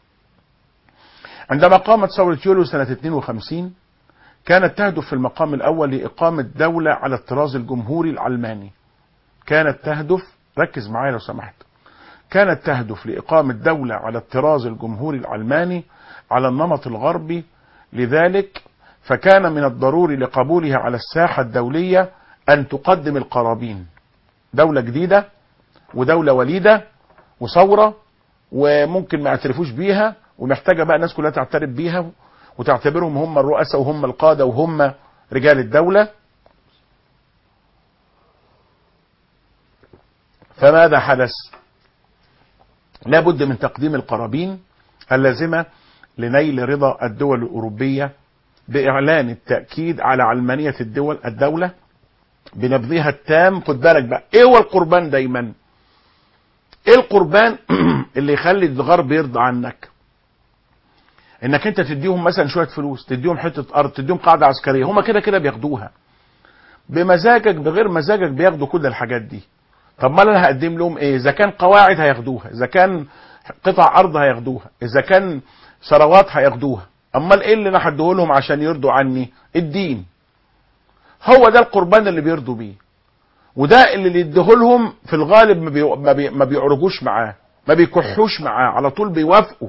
عندما قامت ثورة يوليو سنة 52 كانت تهدف في المقام الأول لإقامة دولة على الطراز الجمهوري العلماني كانت تهدف ركز معايا لو سمحت كانت تهدف لإقامة دولة على الطراز الجمهوري العلماني على النمط الغربي لذلك فكان من الضروري لقبولها على الساحة الدولية أن تقدم القرابين دولة جديدة ودولة وليدة وثورة وممكن ما يعترفوش بيها ومحتاجة بقى الناس كلها تعترف بيها وتعتبرهم هم الرؤساء وهم القادة وهم رجال الدولة فماذا حدث لابد من تقديم القرابين اللازمة لنيل رضا الدول الأوروبية بإعلان التأكيد على علمانية الدول الدولة بنبذها التام خد بالك بقى ايه هو القربان دايما ايه القربان اللي يخلي الغرب يرضى عنك انك انت تديهم مثلا شويه فلوس تديهم حته ارض تديهم قاعده عسكريه هما كده كده بياخدوها بمزاجك بغير مزاجك بياخدوا كل الحاجات دي طب ما انا هقدم لهم ايه اذا كان قواعد هياخدوها اذا كان قطع ارض هياخدوها اذا كان ثروات هياخدوها امال ايه اللي انا هديه لهم عشان يرضوا عني الدين هو ده القربان اللي بيرضوا بيه وده اللي يديه لهم في الغالب ما, بي... ما, بي... ما بيعرجوش معاه ما بيكحوش معاه على طول بيوافقوا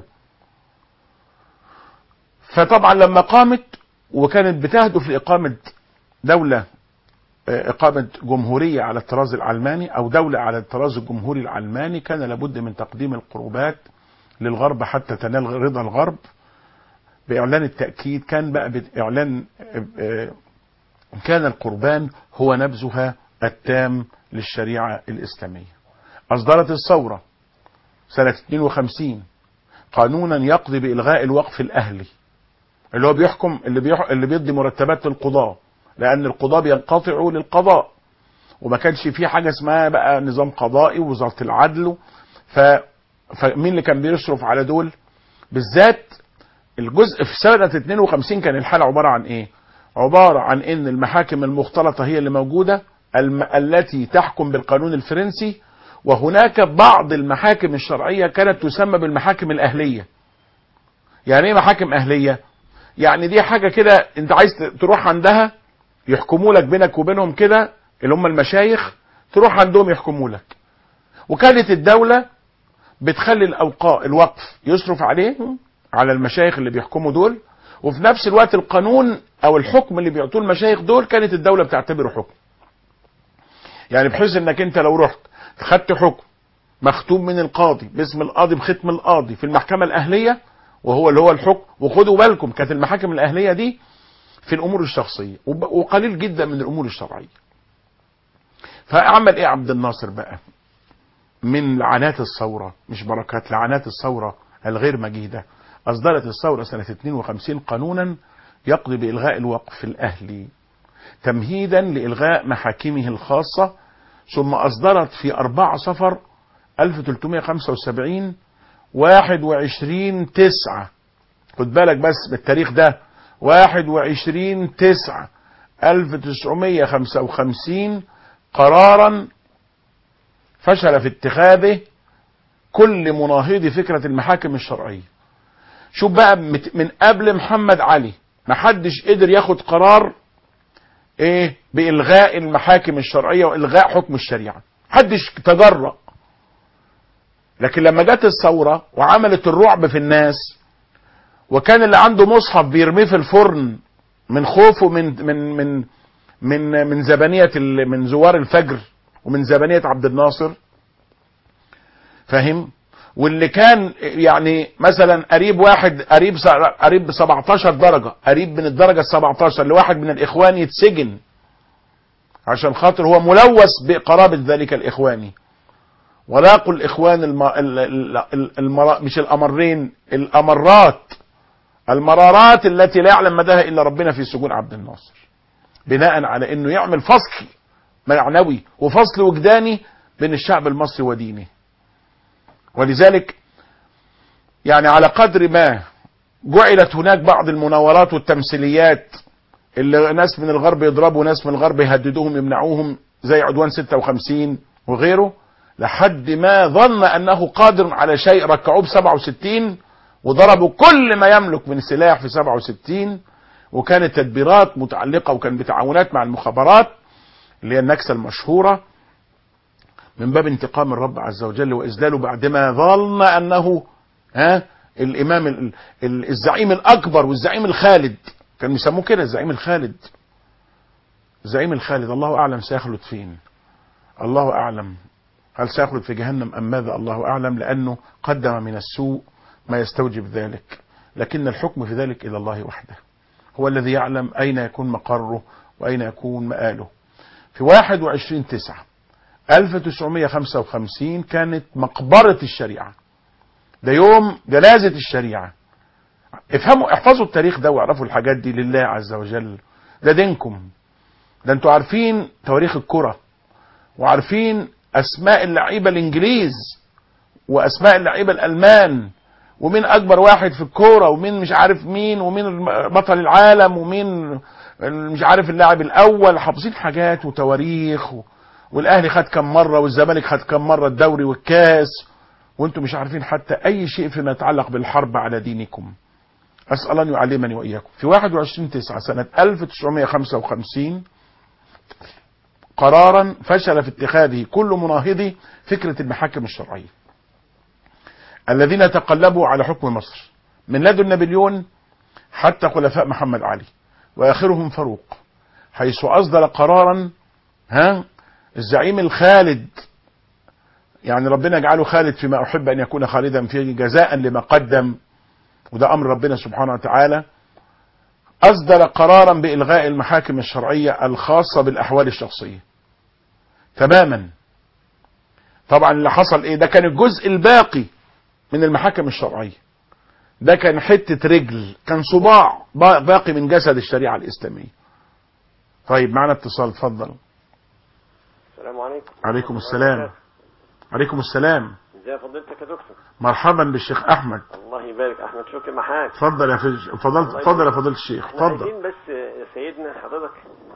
فطبعا لما قامت وكانت بتهدف لإقامة دولة إقامة جمهورية على الطراز العلماني أو دولة على الطراز الجمهوري العلماني كان لابد من تقديم القربات للغرب حتى تنال رضا الغرب بإعلان التأكيد كان بقى بإعلان كان القربان هو نبذها التام للشريعة الإسلامية أصدرت الثورة سنة 52 قانونا يقضي بإلغاء الوقف الأهلي اللي هو بيحكم اللي, بيح... اللي بيدي مرتبات للقضاة لأن القضاة بينقطعوا للقضاء وما كانش في حاجة اسمها بقى نظام قضائي ووزارة العدل ف... فمين اللي كان بيصرف على دول بالذات الجزء في سنة 52 كان الحالة عبارة عن ايه عبارة عن ان المحاكم المختلطة هي اللي موجودة الم... التي تحكم بالقانون الفرنسي وهناك بعض المحاكم الشرعية كانت تسمى بالمحاكم الأهلية يعني ايه محاكم أهلية يعني دي حاجة كده انت عايز تروح عندها يحكموا لك بينك وبينهم كده اللي هم المشايخ تروح عندهم يحكموا لك وكانت الدولة بتخلي الأوقاء الوقف يصرف عليهم على المشايخ اللي بيحكموا دول وفي نفس الوقت القانون او الحكم اللي بيعطوه المشايخ دول كانت الدولة بتعتبره حكم يعني بحيث انك انت لو رحت خدت حكم مختوم من القاضي باسم القاضي بختم القاضي في المحكمة الأهلية وهو اللي هو الحكم وخدوا بالكم كانت المحاكم الأهلية دي في الأمور الشخصية وقليل جدا من الأمور الشرعية فأعمل إيه عبد الناصر بقى من لعنات الثورة مش بركات لعنات الثورة الغير مجيدة أصدرت الثورة سنة 52 قانونا يقضي بإلغاء الوقف الأهلي تمهيدا لإلغاء محاكمه الخاصة ثم أصدرت في 4 صفر 1375 21 تسعة خد بالك بس بالتاريخ ده 21 تسعة 1955 قرارا فشل في اتخاذه كل مناهض فكرة المحاكم الشرعية شوف بقى من قبل محمد علي ما حدش قدر ياخد قرار ايه بإلغاء المحاكم الشرعية وإلغاء حكم الشريعة حدش تجرأ لكن لما جت الثورة وعملت الرعب في الناس وكان اللي عنده مصحف بيرميه في الفرن من خوفه من من من من من زبانية من زوار الفجر ومن زبانية عبد الناصر فاهم واللي كان يعني مثلا قريب واحد قريب قريب 17 درجة قريب من الدرجة ال 17 لواحد من الإخوان يتسجن عشان خاطر هو ملوث بقرابة ذلك الإخواني ولاقوا الإخوان الم... المر... مش الأمرين الأمرات المرارات التي لا يعلم مداها إلا ربنا في سجون عبد الناصر بناء على أنه يعمل فصل معنوي وفصل وجداني بين الشعب المصري ودينه ولذلك يعني على قدر ما جعلت هناك بعض المناورات والتمثيليات اللي ناس من الغرب يضربوا ناس من الغرب يهددوهم يمنعوهم زي عدوان 56 وغيره لحد ما ظن انه قادر على شيء ركعوه ب 67 وضربوا كل ما يملك من سلاح في 67 وكانت تدبيرات متعلقه وكان بتعاونات مع المخابرات اللي هي النكسه المشهوره من باب انتقام الرب عز وجل واذلاله بعدما ظن انه ها الامام ال- ال- الزعيم الاكبر والزعيم الخالد كانوا يسموه كده الزعيم الخالد الزعيم الخالد الله اعلم سيخلد فين الله اعلم هل سيخلد في جهنم ام ماذا الله اعلم لانه قدم من السوء ما يستوجب ذلك لكن الحكم في ذلك الى الله وحده هو الذي يعلم اين يكون مقره واين يكون مآله في 21 تسعة 1955 كانت مقبرة الشريعة ده يوم جنازة الشريعة افهموا احفظوا التاريخ ده واعرفوا الحاجات دي لله عز وجل ده دينكم ده انتوا عارفين تواريخ الكرة وعارفين اسماء اللعيبة الانجليز واسماء اللعيبة الالمان ومين اكبر واحد في الكورة ومين مش عارف مين ومين بطل العالم ومين مش عارف اللاعب الاول حافظين حاجات وتواريخ و... والاهلي خد كم مره والزمالك خد كم مره الدوري والكاس وانتم مش عارفين حتى اي شيء فيما يتعلق بالحرب على دينكم اسال ان يعلمني واياكم في 21 9 سنه 1955 قرارا فشل في اتخاذه كل مناهضي فكره المحاكم الشرعيه الذين تقلبوا على حكم مصر من لدن نابليون حتى خلفاء محمد علي واخرهم فاروق حيث اصدر قرارا ها الزعيم الخالد يعني ربنا يجعله خالد فيما احب ان يكون خالدا فيه جزاء لما قدم وده امر ربنا سبحانه وتعالى اصدر قرارا بالغاء المحاكم الشرعيه الخاصه بالاحوال الشخصيه تماما طبعا اللي حصل ايه ده كان الجزء الباقي من المحاكم الشرعيه ده كان حته رجل كان صباع باقي من جسد الشريعه الاسلاميه طيب معنا اتصال اتفضل السلام عليكم عليكم السلام عليكم السلام ازي فضيلتك يا دكتور مرحبا بالشيخ احمد الله يبارك احمد شكري معاك اتفضل يا فج... فضلت الله اتفضل يا يبارك. فضيله الشيخ احنا اتفضل عايزين بس يا سيدنا حضرتك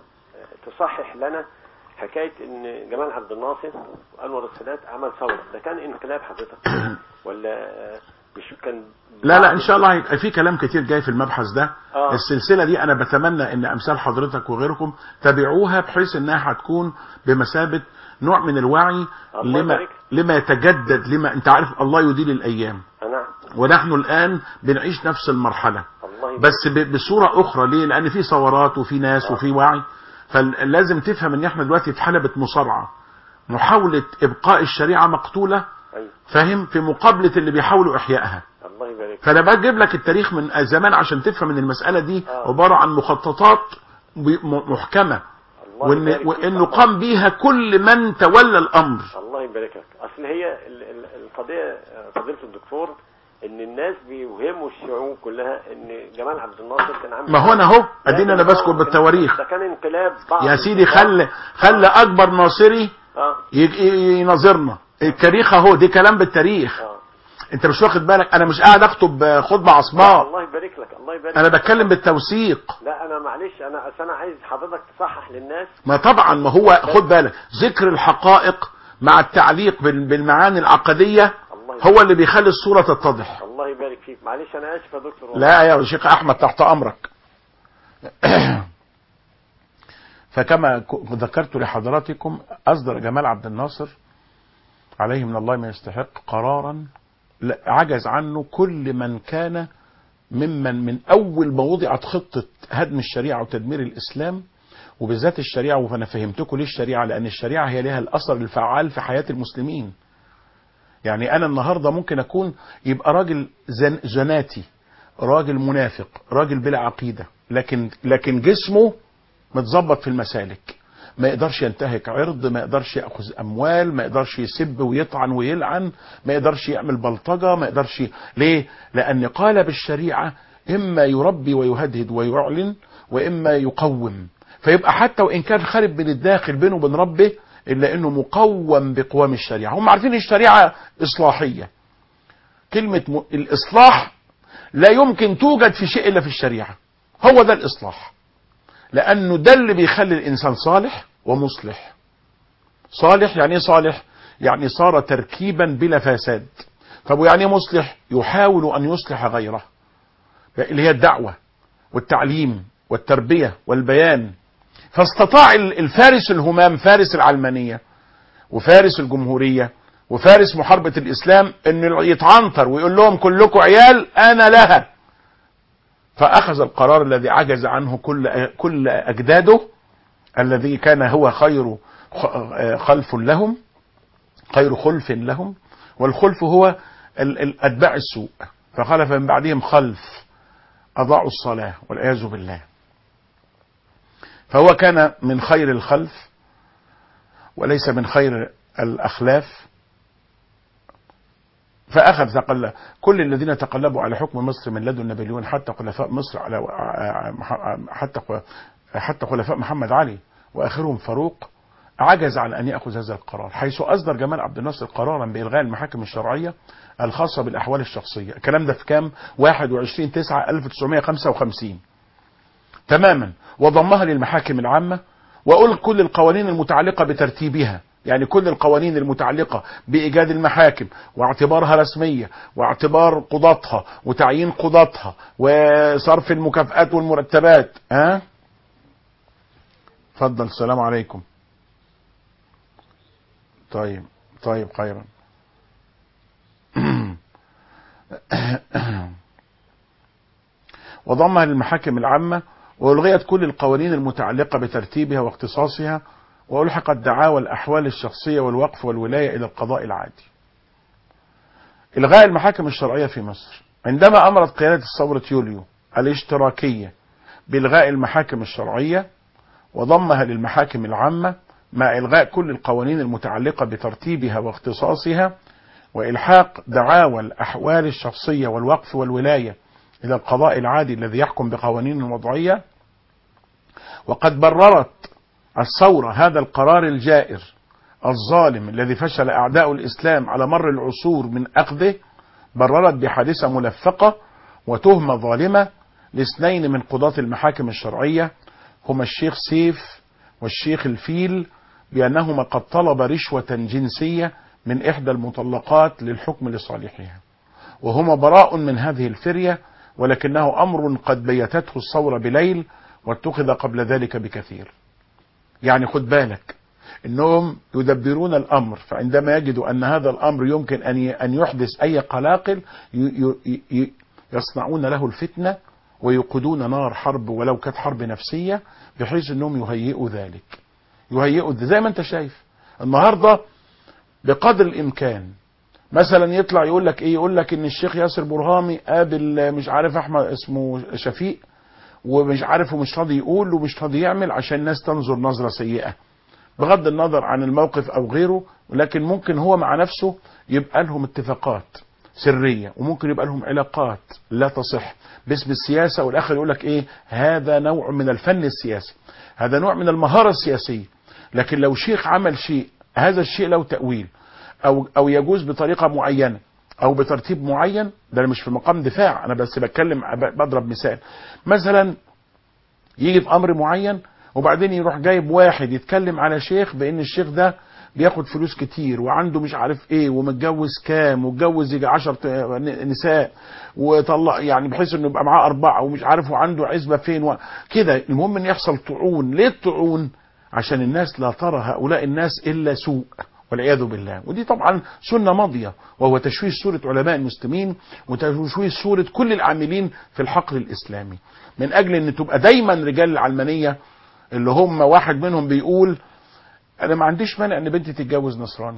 تصحح لنا حكايه ان جمال عبد الناصر وانور السادات عمل ثوره ده كان انقلاب حضرتك ولا مش كان لا لا ان شاء الله هيبقى في كلام كتير جاي في المبحث ده آه. السلسله دي انا بتمنى ان امثال حضرتك وغيركم تابعوها بحيث انها هتكون بمثابه نوع من الوعي الله لما يبارك. لما يتجدد لما انت عارف الله يديل الايام نعم ونحن الان بنعيش نفس المرحله الله يبارك. بس ب- بصوره اخرى ليه لان في ثورات وفي ناس وفي وعي فلازم تفهم ان احنا دلوقتي في حلبة مصارعة محاولة ابقاء الشريعة مقتولة أيوة. فاهم في مقابلة اللي بيحاولوا احيائها الله يبارك فانا بجيب لك التاريخ من زمان عشان تفهم ان المسألة دي آه. عبارة عن مخططات ب- م- محكمة الله وان يبارك فيك. وانه قام بيها كل من تولى الامر الله يبارك لك اصل هي ال- ال- القضيه فضيله الدكتور ان الناس بيوهموا الشعوب كلها ان جمال عبد الناصر كان عامل ما هو انا اهو ادينا انا لكن بذكر هو بالتواريخ ده كان انقلاب بعض يا سيدي الانقلاب. خلي خلي اكبر ناصري اه يج- يناظرنا التاريخ اهو دي كلام بالتاريخ اه انت مش واخد بالك انا مش قاعد اخطب خطبه عصماء الله يبارك لك الله يبارك انا لك. بتكلم بالتوثيق لا انا معلش انا أصل انا عايز حضرتك تصحح للناس ما طبعا ما هو خد بالك ذكر الحقائق مع التعليق بال- بالمعاني العقديه الله يبارك. هو اللي بيخلي الصوره تتضح الله يبارك فيك معلش انا اسف يا دكتور والله. لا يا شيخ احمد تحت امرك فكما ك- ذكرت لحضراتكم اصدر جمال عبد الناصر عليه من الله ما يستحق قرارا لا- عجز عنه كل من كان ممن من اول ما وضعت خطه هدم الشريعه وتدمير الاسلام وبالذات الشريعه وانا فهمتكم ليه الشريعه لان الشريعه هي لها الاثر الفعال في حياه المسلمين يعني انا النهارده ممكن اكون يبقى راجل زن زناتي راجل منافق راجل بلا عقيده لكن لكن جسمه متظبط في المسالك ما يقدرش ينتهك عرض ما يقدرش ياخذ اموال ما يقدرش يسب ويطعن ويلعن ما يقدرش يعمل بلطجه ما يقدرش ي- ليه لان قال بالشريعه اما يربي ويهدهد ويعلن واما يقوم فيبقى حتى وان كان خارب من الداخل بينه وبين ربه الا انه مقوم بقوام الشريعه هم عارفين الشريعه اصلاحيه كلمه م... الاصلاح لا يمكن توجد في شيء الا في الشريعه هو ده الاصلاح لانه ده اللي بيخلي الانسان صالح ومصلح صالح يعني ايه صالح يعني صار تركيبا بلا فساد طب ويعني ايه مصلح يحاول ان يصلح غيره اللي هي الدعوه والتعليم والتربيه والبيان فاستطاع ال- الفارس الهمام فارس العلمانيه وفارس الجمهورية وفارس محاربة الإسلام إنه يتعنطر ويقول لهم كلكم عيال أنا لها فأخذ القرار الذي عجز عنه كل كل أجداده الذي كان هو خير خ- خلف لهم خير خلف لهم والخلف هو ال- ال- أتباع السوء فخلف من بعدهم خلف أضاعوا الصلاة والعياذ بالله فهو كان من خير الخلف وليس من خير الأخلاف فأخذ تقل كل الذين تقلبوا على حكم مصر من لدن نابليون حتى خلفاء مصر على حتى حتى خلفاء محمد علي وآخرهم فاروق عجز عن أن يأخذ هذا القرار حيث أصدر جمال عبد الناصر قرارا بإلغاء المحاكم الشرعية الخاصة بالأحوال الشخصية الكلام ده في كام 21 9 1955 تماما وضمها للمحاكم العامة وقل كل القوانين المتعلقة بترتيبها يعني كل القوانين المتعلقة بإيجاد المحاكم واعتبارها رسمية واعتبار قضاتها وتعيين قضاتها وصرف المكافآت والمرتبات ها اتفضل السلام عليكم طيب طيب خيرا وضمها للمحاكم العامة وألغيت كل القوانين المتعلقة بترتيبها واختصاصها وألحقت دعاوى الأحوال الشخصية والوقف والولاية إلى القضاء العادي إلغاء المحاكم الشرعية في مصر عندما أمرت قيادة ثورة يوليو الاشتراكية بإلغاء المحاكم الشرعية وضمها للمحاكم العامة مع إلغاء كل القوانين المتعلقة بترتيبها واختصاصها وإلحاق دعاوى الأحوال الشخصية والوقف والولاية إلى القضاء العادي الذي يحكم بقوانين وضعية وقد بررت الثورة هذا القرار الجائر الظالم الذي فشل أعداء الإسلام على مر العصور من أخذه بررت بحادثة ملفقة وتهمة ظالمة لاثنين من قضاة المحاكم الشرعية هما الشيخ سيف والشيخ الفيل بأنهما قد طلب رشوة جنسية من إحدى المطلقات للحكم لصالحها وهما براء من هذه الفرية ولكنه أمر قد بيتته الثورة بليل واتخذ قبل ذلك بكثير يعني خد بالك انهم يدبرون الامر فعندما يجدوا ان هذا الامر يمكن ان ان يحدث اي قلاقل يصنعون له الفتنه ويوقدون نار حرب ولو كانت حرب نفسيه بحيث انهم يهيئوا ذلك يهيئوا زي ما انت شايف النهارده بقدر الامكان مثلا يطلع يقول لك ايه يقول لك ان الشيخ ياسر برهامي قابل مش عارف احمد اسمه شفيق ومش عارف ومش راضي يقول ومش راضي يعمل عشان الناس تنظر نظرة سيئة بغض النظر عن الموقف او غيره لكن ممكن هو مع نفسه يبقى لهم اتفاقات سرية وممكن يبقى لهم علاقات لا تصح باسم السياسة والاخر يقول لك ايه هذا نوع من الفن السياسي هذا نوع من المهارة السياسية لكن لو شيخ عمل شيء هذا الشيء له تأويل او او يجوز بطريقة معينة او بترتيب معين ده مش في مقام دفاع انا بس بتكلم بضرب مثال مثلا يجي في امر معين وبعدين يروح جايب واحد يتكلم على شيخ بان الشيخ ده بياخد فلوس كتير وعنده مش عارف ايه ومتجوز كام واتجوز يجي 10 نساء وطلق يعني بحيث انه يبقى معاه اربعه ومش عارف وعنده عزبه فين و... كده المهم ان يحصل طعون ليه الطعون عشان الناس لا ترى هؤلاء الناس الا سوء والعياذ بالله ودي طبعا سنة ماضية وهو تشويه صورة علماء المسلمين وتشويه صورة كل العاملين في الحقل الإسلامي من أجل أن تبقى دايما رجال العلمانية اللي هم واحد منهم بيقول أنا ما عنديش مانع أن بنتي تتجوز نصراني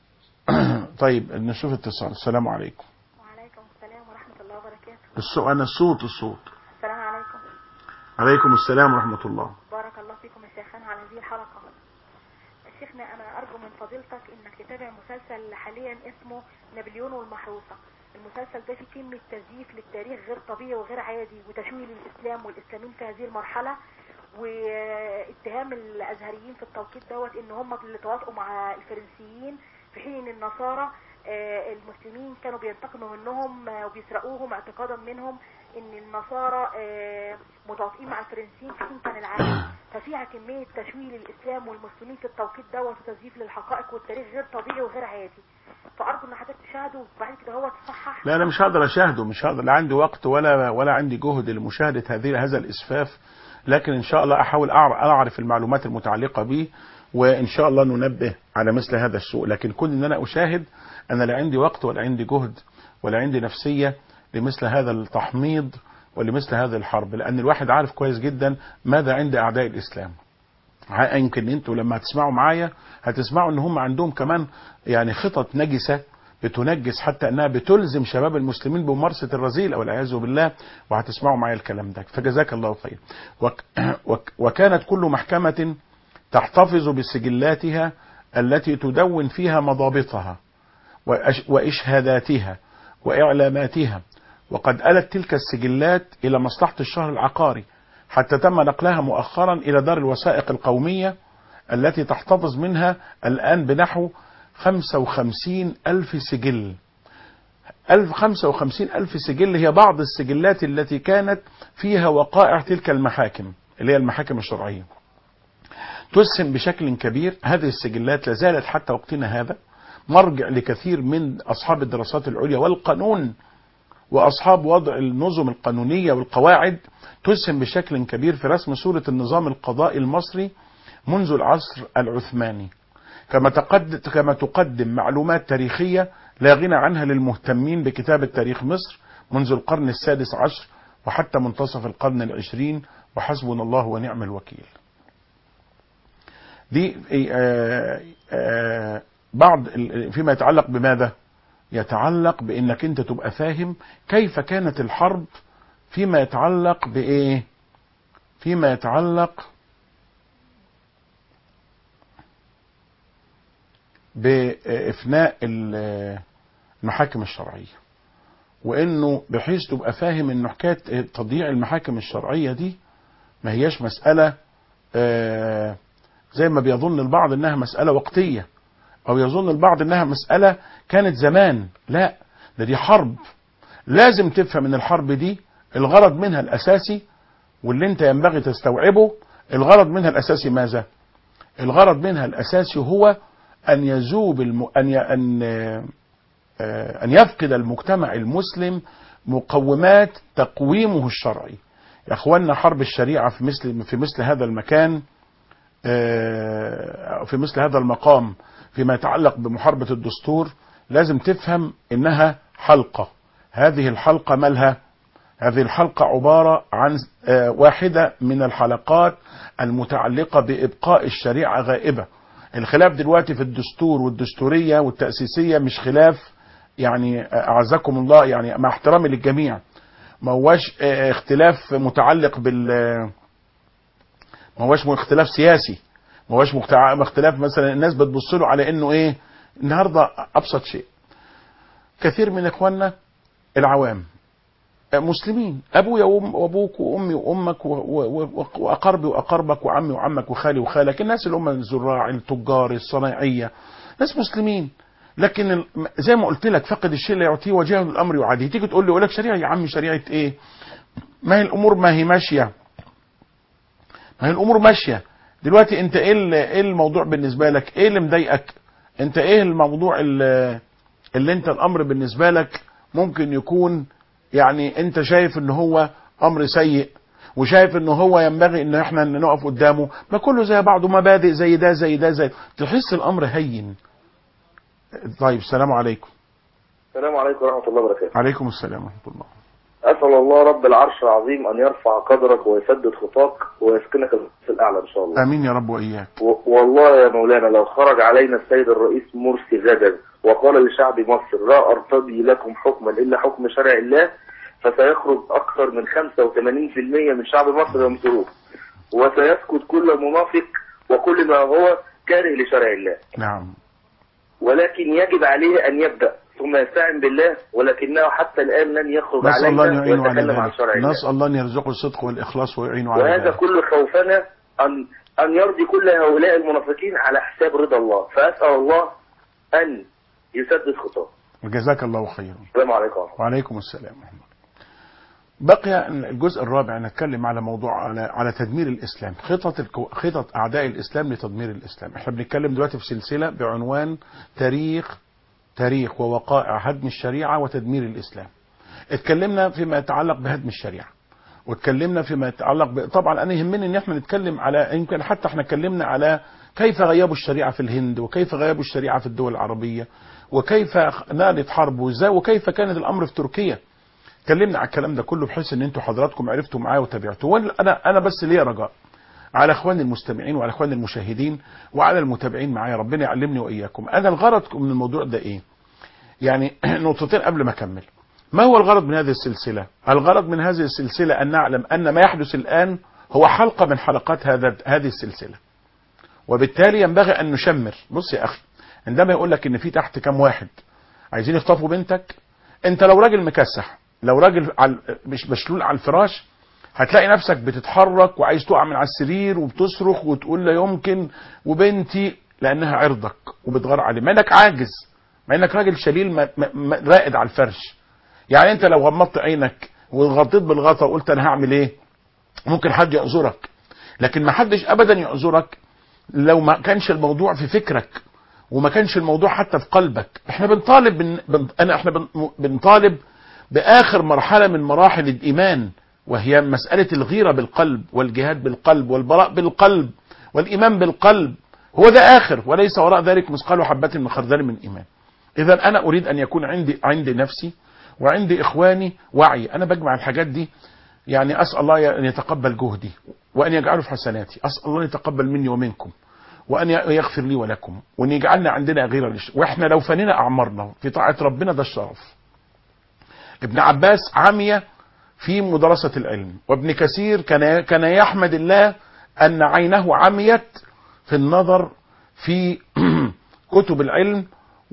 طيب نشوف اتصال السلام عليكم وعليكم السلام ورحمة الله وبركاته الصوت أنا الصوت الصوت السلام عليكم عليكم السلام ورحمة الله بارك الله فيكم يا شيخنا على هذه الحلقة شيخنا أنا أرجو من فضيلتك إنك تتابع مسلسل حاليا اسمه نابليون والمحروسة المسلسل ده فيه كلمة تزييف للتاريخ غير طبيعي وغير عادي وتشويه للإسلام والإسلاميين في هذه المرحلة واتهام الأزهريين في التوقيت دوت إن هم اللي تواطئوا مع الفرنسيين في حين إن النصارى آه، المسلمين كانوا بينتقموا منهم آه، وبيسرقوهم اعتقادا منهم ان النصارى آه، متواطئين مع الفرنسيين في حين كان العكس ففيها كميه تشويه للاسلام والمسلمين في التوقيت دوت وتزييف للحقائق والتاريخ غير طبيعي وغير عادي فارجو ان حضرتك تشاهده وبعد كده هو تصحح لا انا مش هقدر اشاهده مش هقدر لا عندي وقت ولا ولا عندي جهد لمشاهده هذه هذا الاسفاف لكن ان شاء الله احاول أعر- اعرف المعلومات المتعلقه به وان شاء الله ننبه على مثل هذا السوء لكن كون ان انا اشاهد انا لا عندي وقت ولا عندي جهد ولا عندي نفسيه لمثل هذا التحميض ولمثل هذه الحرب لان الواحد عارف كويس جدا ماذا عند اعداء الاسلام ع- يمكن انتوا لما هتسمعوا معايا هتسمعوا ان هم عندهم كمان يعني خطط نجسه بتنجس حتى انها بتلزم شباب المسلمين بممارسه الرذيله والعياذ بالله وهتسمعوا معايا الكلام ده فجزاك الله خير وك وك وكانت كل محكمه تحتفظ بسجلاتها التي تدون فيها مضابطها وأش- واشهاداتها واعلاماتها وقد آلت تلك السجلات إلى مصلحة الشهر العقاري حتى تم نقلها مؤخرا إلى دار الوثائق القومية التي تحتفظ منها الآن بنحو 55 ألف سجل ألف 55 ألف سجل هي بعض السجلات التي كانت فيها وقائع تلك المحاكم اللي هي المحاكم الشرعية تسهم بشكل كبير هذه السجلات لا زالت حتى وقتنا هذا مرجع لكثير من أصحاب الدراسات العليا والقانون واصحاب وضع النظم القانونيه والقواعد تسهم بشكل كبير في رسم صوره النظام القضائي المصري منذ العصر العثماني كما تقدم كما تقدم معلومات تاريخيه لا غنى عنها للمهتمين بكتابه تاريخ مصر منذ القرن السادس عشر وحتى منتصف القرن العشرين وحسبنا الله ونعم الوكيل. دي آه، آه، بعض ال- فيما يتعلق بماذا؟ يتعلق بانك انت تبقى فاهم كيف كانت الحرب فيما يتعلق بايه فيما يتعلق بافناء ال- المحاكم الشرعيه وانه بحيث تبقى فاهم انه حكايه تضييع المحاكم الشرعيه دي ما هياش مساله آه، زي ما بيظن البعض انها مساله وقتيه او يظن البعض انها مسألة كانت زمان لا ده دي حرب لازم تفهم ان الحرب دي الغرض منها الاساسي واللي انت ينبغي تستوعبه الغرض منها الاساسي ماذا الغرض منها الاساسي هو ان يذوب الم... ان ي... ان آه، ان يفقد المجتمع المسلم مقومات تقويمه الشرعي يا اخوانا حرب الشريعه في مثل في مثل هذا المكان آه، في مثل هذا المقام فيما يتعلق بمحاربة الدستور لازم تفهم انها حلقة هذه الحلقة مالها هذه الحلقة عبارة عن آه، واحدة من الحلقات المتعلقة بإبقاء الشريعة غائبة الخلاف دلوقتي في الدستور والدستورية والتأسيسية مش خلاف يعني آه، أعزكم الله يعني مع احترامي للجميع ما هوش آه، اختلاف متعلق بال آه، ما هوش اختلاف سياسي ما هوش مختع- اختلاف مثلا الناس بتبص له على انه ايه النهارده ابسط شيء كثير من اخواننا العوام مسلمين ابويا وأم- وابوك وامي وامك و- و- و- واقربي واقربك وعمي وعمك وخالي وخالك الناس اللي هم الزراع التجار الصنايعيه ناس مسلمين لكن ال- زي ما قلت لك فقد الشيء لا يعطيه وجهه الامر يعاديه تيجي تقول لي يقول لك شريعه يا عم شريعه ايه ما هي الامور ما هي ماشيه ما هي الامور ماشيه دلوقتي انت ايه ال- ايه الموضوع بالنسبه لك ايه اللي مضايقك انت ايه الموضوع اللي, اللي انت الامر بالنسبه لك ممكن يكون يعني انت شايف ان هو امر سيء وشايف ان هو ينبغي ان احنا نقف قدامه ما كله زي بعضه مبادئ زي ده زي ده زي تحس الامر هين طيب السلام عليكم السلام عليكم ورحمة الله وبركاته عليكم السلام ورحمه الله أسأل الله رب العرش العظيم أن يرفع قدرك ويسدد خطاك ويسكنك في الأعلى إن شاء الله امين يا رب واياك و- والله يا مولانا لو خرج علينا السيد الرئيس مرسي غدا وقال لشعب مصر لا أرتضي لكم حكما إلا حكم شرع الله فسيخرج أكثر من 85% من شعب مصر ينصروه وسيسكت كل منافق وكل ما هو كاره لشرع الله نعم ولكن يجب عليه أن يبدأ ثم يستعن بالله ولكنه حتى الآن لن يخرج نسال الله ان علينا يعينه على ويتكلم عن شرع ذلك الله نسال الله ان يرزقه الصدق والاخلاص ويعينه على وهذا ذلك كل خوفنا أن أن يرضي كل هؤلاء المنافقين على حساب رضا الله فأسأل الله أن يسدد خطاه جزاك الله خيرا السلام عليكم وعليكم السلام ورحمة الله. بقي الجزء الرابع نتكلم على موضوع على على تدمير الاسلام خطط الكو... خطط اعداء الاسلام لتدمير الاسلام احنا بنتكلم دلوقتي في سلسله بعنوان تاريخ تاريخ ووقائع هدم الشريعه وتدمير الاسلام اتكلمنا فيما يتعلق بهدم الشريعه واتكلمنا فيما يتعلق ب... طبعا انا يهمني ان احنا نتكلم على يمكن حتى احنا اتكلمنا على كيف غيبوا الشريعه في الهند وكيف غيبوا الشريعه في الدول العربيه وكيف نالت حرب وازاي وكيف كانت الامر في تركيا اتكلمنا على الكلام ده كله بحيث ان انتوا حضراتكم عرفتوا معايا وتابعتوا وانا انا انا بس ليا رجاء على اخواني المستمعين وعلى اخواني المشاهدين وعلى المتابعين معايا ربنا يعلمني واياكم انا الغرض من الموضوع ده ايه يعني نقطتين قبل ما اكمل ما هو الغرض من هذه السلسلة الغرض من هذه السلسلة أن نعلم أن ما يحدث الآن هو حلقة من حلقات هذا هذه السلسلة وبالتالي ينبغي أن نشمر بص يا أخي عندما يقول لك إن في تحت كام واحد عايزين يخطفوا بنتك أنت لو راجل مكسح لو راجل على مش مشلول على الفراش هتلاقي نفسك بتتحرك وعايز تقع من على السرير وبتصرخ وتقول لا يمكن وبنتي لأنها عرضك وبتغار عليه مع إنك عاجز مع إنك راجل شليل م- م- م- رائد على الفرش يعني انت لو غمضت عينك وغطيت بالغطا وقلت انا هعمل ايه ممكن حد يعذرك لكن ما حدش ابدا يعذرك لو ما كانش الموضوع في فكرك وما كانش الموضوع حتى في قلبك احنا بنطالب بن... بن... انا احنا بن... بنطالب باخر مرحله من مراحل الايمان وهي مساله الغيره بالقلب والجهاد بالقلب والبراء بالقلب والايمان بالقلب هو ده اخر وليس وراء ذلك مثقال حبه من خردل من ايمان اذا انا اريد ان يكون عندي عندي نفسي وعندي اخواني وعي انا بجمع الحاجات دي يعني اسال الله ان يتقبل جهدي وان يجعله في حسناتي اسال الله ان يتقبل مني ومنكم وان يغفر لي ولكم وان يجعلنا عندنا غير لش... واحنا لو فنينا اعمارنا في طاعه ربنا ده الشرف ابن عباس عمي في مدرسة العلم وابن كثير كان كان يحمد الله أن عينه عميت في النظر في كتب العلم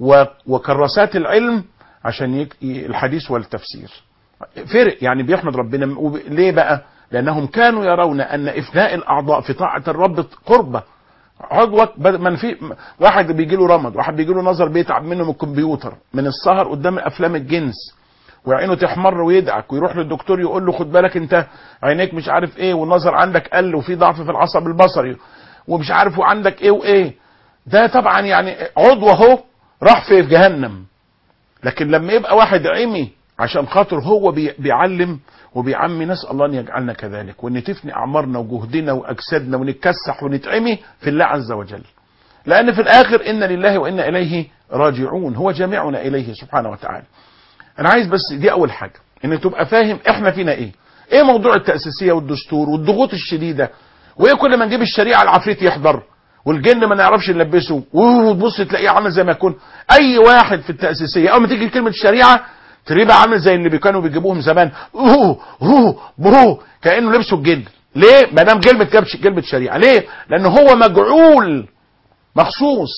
وكراسات العلم عشان يك... الحديث والتفسير فرق يعني بيحمد ربنا وب... ليه بقى لانهم كانوا يرون ان افناء الاعضاء في طاعه الرب قربه عضوك من في واحد بيجي له رمض واحد بيجي له نظر بيتعب منه من الكمبيوتر من السهر قدام افلام الجنس وعينه تحمر ويدعك ويروح للدكتور يقول له خد بالك انت عينيك مش عارف ايه والنظر عندك قل وفي ضعف في العصب البصري ومش عارف وعندك ايه وايه ده طبعا يعني عضو اهو راح في جهنم لكن لما يبقى واحد عمي عشان خاطر هو بي بيعلم وبيعمي نسال الله ان يجعلنا كذلك وان تفني اعمارنا وجهدنا واجسادنا ونتكسح ونتعمي في الله عز وجل لان في الاخر ان لله وانا اليه راجعون هو جامعنا اليه سبحانه وتعالى انا عايز بس دي اول حاجه ان تبقى فاهم احنا فينا ايه ايه موضوع التاسيسيه والدستور والضغوط الشديده وايه كل ما نجيب الشريعه العفريت يحضر والجن ما نعرفش نلبسه وتبص تلاقيه عامل زي ما يكون اي واحد في التاسيسيه اول ما تيجي كلمه الشريعه تلاقيه بقى عامل زي اللي كانوا بيجيبوهم زمان اوه اوه برو كانه لبسوا الجن ليه ما دام كلمه كلمه شريعه ليه لان هو مجعول مخصوص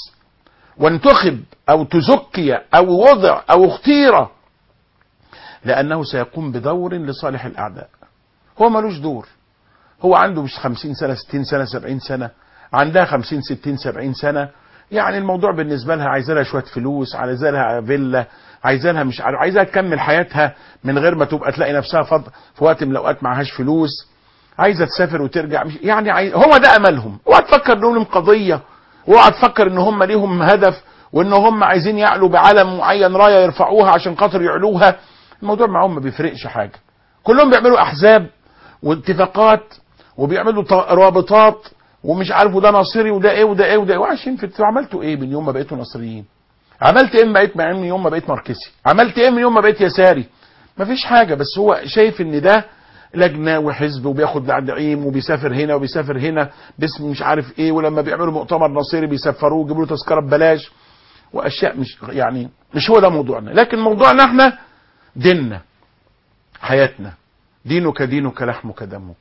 وانتخب او تزكي او وضع او اختير لانه سيقوم بدور لصالح الاعداء هو ملوش دور هو عنده مش خمسين سنة ستين سنة سبعين سنة عندها خمسين ستين سبعين سنة يعني الموضوع بالنسبة لها عايزة لها شوية فلوس عايزة لها فيلا عايزة لها مش عارف عايزة تكمل حياتها من غير ما تبقى تلاقي نفسها فض في وقت من الأوقات معهاش فلوس عايزة تسافر وترجع مش يعني عايز هو ده أملهم اوعى تفكر إن لهم قضية اوعى تفكر إن هم ليهم هدف وإن هم عايزين يعلوا بعلم معين راية يرفعوها عشان خاطر يعلوها الموضوع معاهم ما بيفرقش حاجة كلهم بيعملوا أحزاب واتفاقات وبيعملوا رابطات ومش عارف وده ناصري وده ايه وده ايه وده ايه وعايشين في عملتوا ايه من يوم ما بقيتوا ناصريين عملت ايه من بقيت من يوم ما بقيت ماركسي عملت ايه من يوم ما بقيت يساري مفيش حاجه بس هو شايف ان ده لجنه وحزب وبياخد دعيم وبيسافر هنا وبيسافر هنا باسم مش عارف ايه ولما بيعملوا مؤتمر ناصري بيسفروه ويجيبوا له تذكره ببلاش واشياء مش يعني مش هو ده موضوعنا لكن موضوعنا احنا ديننا حياتنا دينك دينك لحمك دمك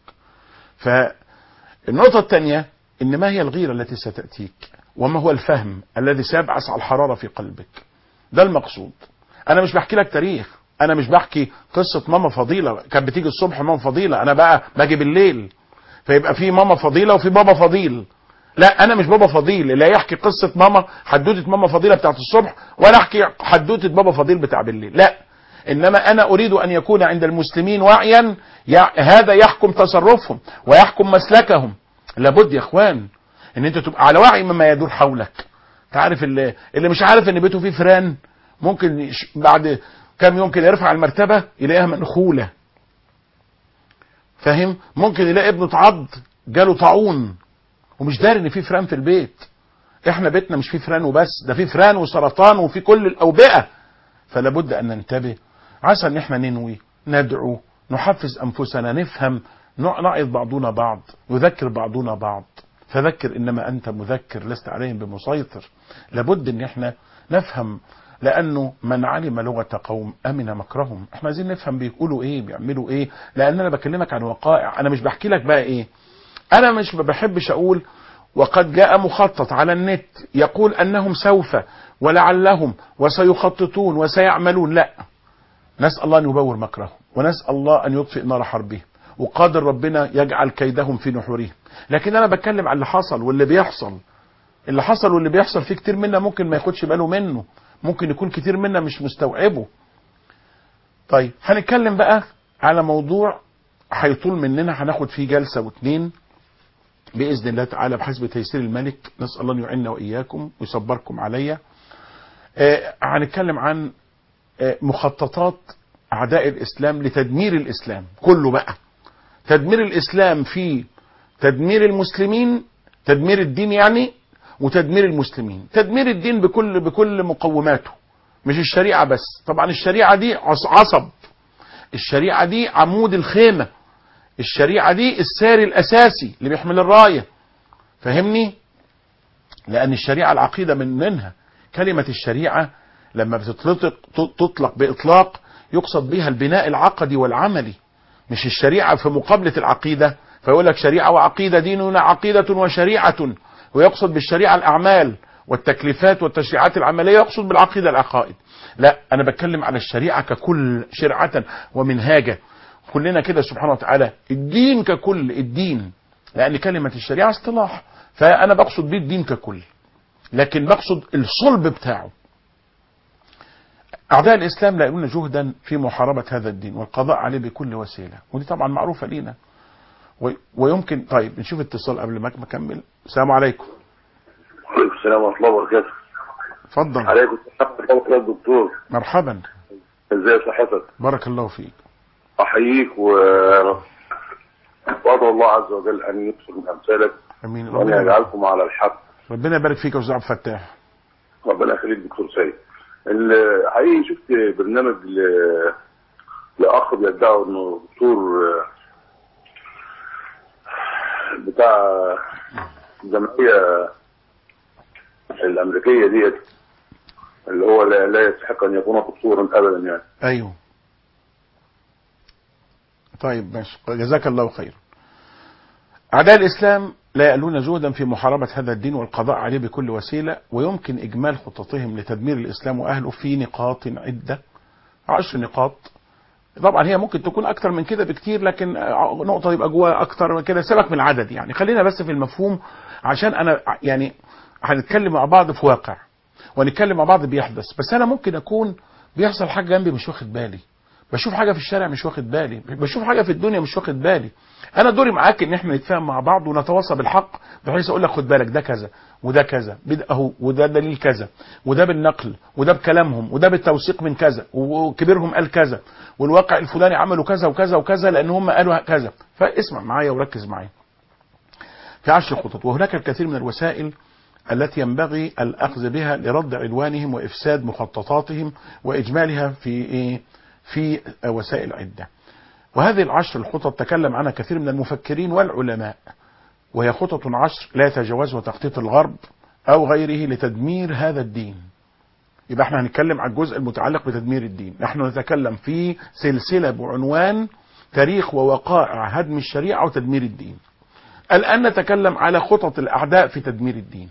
فالنقطة الثانية إن ما هي الغيرة التي ستأتيك وما هو الفهم الذي سيبعث على الحرارة في قلبك ده المقصود أنا مش بحكي لك تاريخ أنا مش بحكي قصة ماما فضيلة كانت بتيجي الصبح ماما فضيلة أنا بقى باجي بالليل فيبقى في ماما فضيلة وفي بابا فضيل لا انا مش بابا فضيل لا يحكي قصة ماما حدوتة ماما فضيلة بتاعت الصبح ولا احكي حدوتة بابا فضيل بتاع بالليل لا انما انا اريد ان يكون عند المسلمين وعيا هذا يحكم تصرفهم ويحكم مسلكهم لابد يا اخوان ان انت تبقى على وعي مما يدور حولك تعرف اللي, اللي مش عارف ان بيته فيه فران ممكن بعد كم يوم كده يرفع المرتبه يلاقيها منخوله فاهم ممكن يلاقي ابنه اتعض جاله طاعون ومش داري ان في فران في البيت احنا بيتنا مش فيه فران وبس ده فيه فران وسرطان وفي كل الاوبئه فلا بد ان ننتبه عسى ان احنا ننوي ندعو نحفز انفسنا نفهم نع- نعظ بعضنا بعض يذكر بعضنا بعض فذكر انما انت مذكر لست عليهم بمسيطر لابد ان احنا نفهم لانه من علم لغه قوم امن مكرهم احنا عايزين نفهم بيقولوا ايه بيعملوا ايه لان انا بكلمك عن وقائع انا مش بحكي لك بقى ايه انا مش ما بحبش اقول وقد جاء مخطط على النت يقول انهم سوف ولعلهم وسيخططون وسيعملون لا نسال الله ان يبور مكرهم ونسال الله ان يطفئ نار حربهم وقادر ربنا يجعل كيدهم في نحورهم لكن انا بتكلم عن اللي حصل واللي بيحصل اللي حصل واللي بيحصل في كتير منا ممكن ما ياخدش باله منه ممكن يكون كتير منا مش مستوعبه طيب هنتكلم بقى على موضوع هيطول مننا هناخد فيه جلسة واتنين بإذن الله تعالى بحسب تيسير الملك نسأل الله أن يعيننا وإياكم ويصبركم عليا آه هنتكلم عن آه مخططات أعداء الإسلام لتدمير الإسلام كله بقى تدمير الإسلام في تدمير المسلمين تدمير الدين يعني وتدمير المسلمين تدمير الدين بكل بكل مقوماته مش الشريعة بس طبعا الشريعة دي عص- عصب الشريعة دي عمود الخيمة الشريعة دي الساري الأساسي اللي بيحمل الراية فاهمني لأن الشريعة العقيدة من منها كلمة الشريعة لما بتطلق تطلق بإطلاق يقصد بها البناء العقدي والعملي مش الشريعة في مقابلة العقيدة فيقول لك شريعة وعقيدة ديننا عقيدة وشريعة ويقصد بالشريعة الأعمال والتكليفات والتشريعات العملية يقصد بالعقيدة العقائد لا أنا بتكلم على الشريعة ككل شرعة ومنهاجا كلنا كده سبحانه وتعالى الدين ككل الدين لأن كلمة الشريعة اصطلاح فأنا بقصد بيه الدين ككل لكن بقصد الصلب بتاعه أعداء الإسلام لا يؤلون جهدا في محاربة هذا الدين والقضاء عليه بكل وسيلة ودي طبعا معروفة لينا و- ويمكن طيب نشوف اتصال قبل ما أكمل السلام عليكم وعليكم السلام ورحمة الله وبركاته. اتفضل عليكم السلام ورحمة الله وبركاته دكتور. مرحبا ازي صحتك؟ بارك الله فيك أحييك و وأدعو الله عز وجل أن يكثر من أمثالك امين وأن ربنا يجعلكم على الحق. ربنا يبارك فيك يا استاذ عبد الفتاح ربنا يخليك دكتور سيد. ال- حقيقي شفت برنامج ل- لأخ بيدعي إنه دكتور بتاع الجمعية الأمريكية ديت اللي هو لا, لا يستحق أن يكون دكتورا أبدا يعني. ايوه طيب ماشي جزاك الله خير أعداء الإسلام لا يألون جهدا في محاربة هذا الدين والقضاء عليه بكل وسيلة ويمكن إجمال خططهم لتدمير الإسلام وأهله في نقاط عدة عشر نقاط طبعا هي ممكن تكون أكتر من كده بكتير لكن نقطة يبقى جواها أكتر من كده سيبك من العدد يعني خلينا بس في المفهوم عشان أنا يعني هنتكلم مع بعض في واقع ونتكلم مع بعض بيحدث بس أنا ممكن أكون بيحصل حاجة جنبي مش واخد بالي بشوف حاجه في الشارع مش واخد بالي بشوف حاجه في الدنيا مش واخد بالي انا دوري معاك ان احنا نتفاهم مع بعض ونتواصى بالحق بحيث اقول لك خد بالك ده كذا وده كذا بد- اهو وده دليل كذا وده بالنقل وده بكلامهم وده بالتوثيق من كذا وكبيرهم قال كذا والواقع الفلاني عملوا كذا وكذا وكذا لان هم قالوا كذا فاسمع معايا وركز معايا في عشر خطط وهناك الكثير من الوسائل التي ينبغي الأخذ بها لرد عدوانهم وإفساد مخططاتهم وإجمالها في إيه؟ في وسائل عدة وهذه العشر الخطط تكلم عنها كثير من المفكرين والعلماء وهي خطط عشر لا يتجاوزها تخطيط الغرب أو غيره لتدمير هذا الدين يبقى احنا هنتكلم عن الجزء المتعلق بتدمير الدين نحن نتكلم في سلسلة بعنوان تاريخ ووقائع هدم الشريعة وتدمير الدين الآن نتكلم على خطط الأعداء في تدمير الدين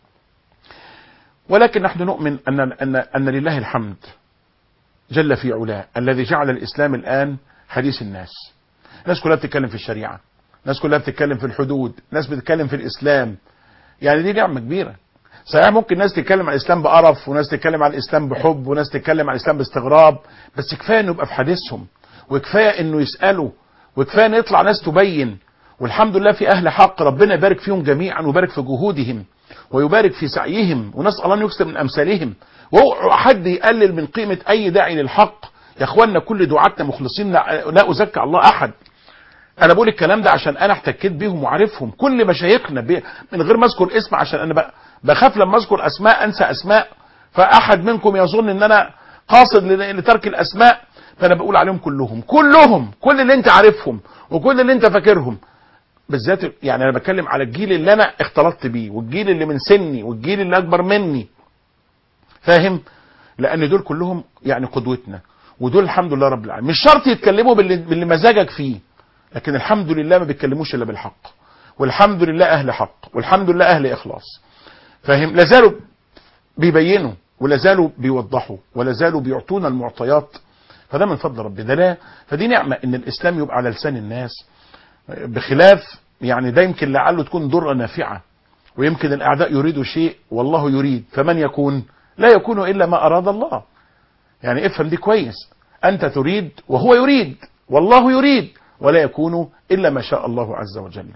ولكن نحن نؤمن أن, أن, أن لله الحمد جل في علاه الذي جعل الإسلام الآن حديث الناس الناس كلها بتتكلم في الشريعة الناس كلها بتتكلم في الحدود الناس بتتكلم في الإسلام يعني دي نعمة كبيرة صحيح ممكن ناس تتكلم عن الإسلام بقرف وناس تتكلم عن الإسلام بحب وناس تتكلم عن الإسلام باستغراب بس كفاية إنه يبقى في حديثهم وكفاية إنه يسألوا وكفاية إن يطلع ناس تبين والحمد لله في أهل حق ربنا يبارك فيهم جميعا ويبارك في جهودهم ويبارك في سعيهم ونسأل الله أن يكسب من أمثالهم واوعوا حد يقلل من قيمة أي داعي للحق يا اخوانا كل دعاتنا مخلصين لا لا أزكى الله أحد انا بقول الكلام ده عشان انا احتكيت بيهم وعارفهم كل مشايخنا بي من غير ما اذكر اسم عشان انا ب- بخاف لما اذكر اسماء انسى اسماء فاحد منكم يظن ان انا قاصد ل- لترك الاسماء فانا بقول عليهم كلهم كلهم كل اللي انت عارفهم وكل اللي انت فاكرهم بالذات يعني انا بتكلم على الجيل اللي انا اختلطت بيه والجيل اللي من سني والجيل اللي اكبر مني فاهم لان دول كلهم يعني قدوتنا ودول الحمد لله رب العالمين مش شرط يتكلموا باللي, باللي مزاجك فيه لكن الحمد لله ما بيتكلموش الا بالحق والحمد لله اهل حق والحمد لله اهل اخلاص فاهم لازالوا بيبينوا ولا زالوا بيوضحوا ولا زالوا بيعطونا المعطيات فده من فضل ربنا ده لا فدي نعمه ان الاسلام يبقى على لسان الناس بخلاف يعني ده يمكن لعله تكون ضره نافعه ويمكن الاعداء يريدوا شيء والله يريد فمن يكون لا يكون الا ما اراد الله يعني افهم دي كويس انت تريد وهو يريد والله يريد ولا يكون الا ما شاء الله عز وجل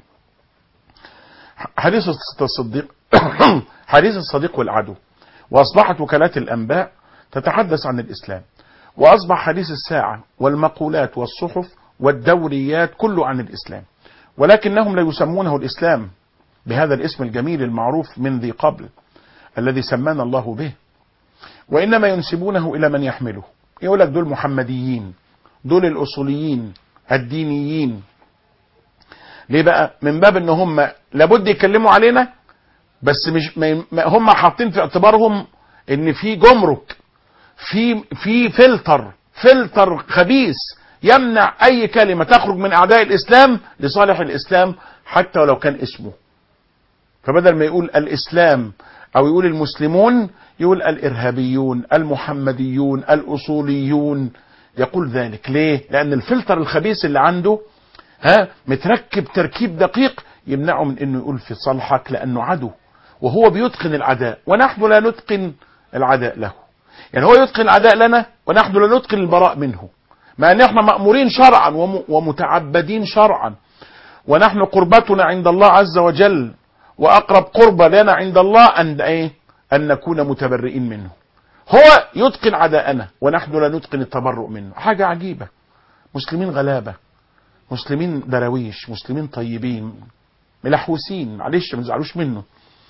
حديث الصديق حديث الصديق والعدو واصبحت وكالات الانباء تتحدث عن الاسلام واصبح حديث الساعه والمقولات والصحف والدوريات كله عن الاسلام ولكنهم لا يسمونه الاسلام بهذا الاسم الجميل المعروف من ذي قبل الذي سمانا الله به وانما ينسبونه الى من يحمله يقول لك دول محمديين دول الاصوليين الدينيين ليه بقى من باب ان هم لابد يتكلموا علينا بس مش ما ما- هم حاطين في اعتبارهم ان في جمرك في في فلتر فلتر خبيث يمنع اي كلمه تخرج من اعداء الاسلام لصالح الاسلام حتى ولو كان اسمه فبدل ما يقول الاسلام او يقول المسلمون يقول الارهابيون المحمديون الاصوليون يقول ذلك ليه لان الفلتر الخبيث اللي عنده ها متركب تركيب دقيق يمنعه من انه يقول في صالحك لانه عدو وهو بيتقن العداء ونحن لا نتقن العداء له يعني هو يتقن العداء لنا ونحن لا نتقن البراء منه مع ان احنا مأمورين شرعا وم- ومتعبدين شرعا ونحن قربتنا عند الله عز وجل واقرب قربة لنا عند الله ان ايه ان نكون متبرئين منه هو يتقن عداءنا ونحن لا نتقن التبرؤ منه حاجة عجيبة مسلمين غلابة مسلمين دراويش مسلمين طيبين ملحوسين معلش ما تزعلوش منه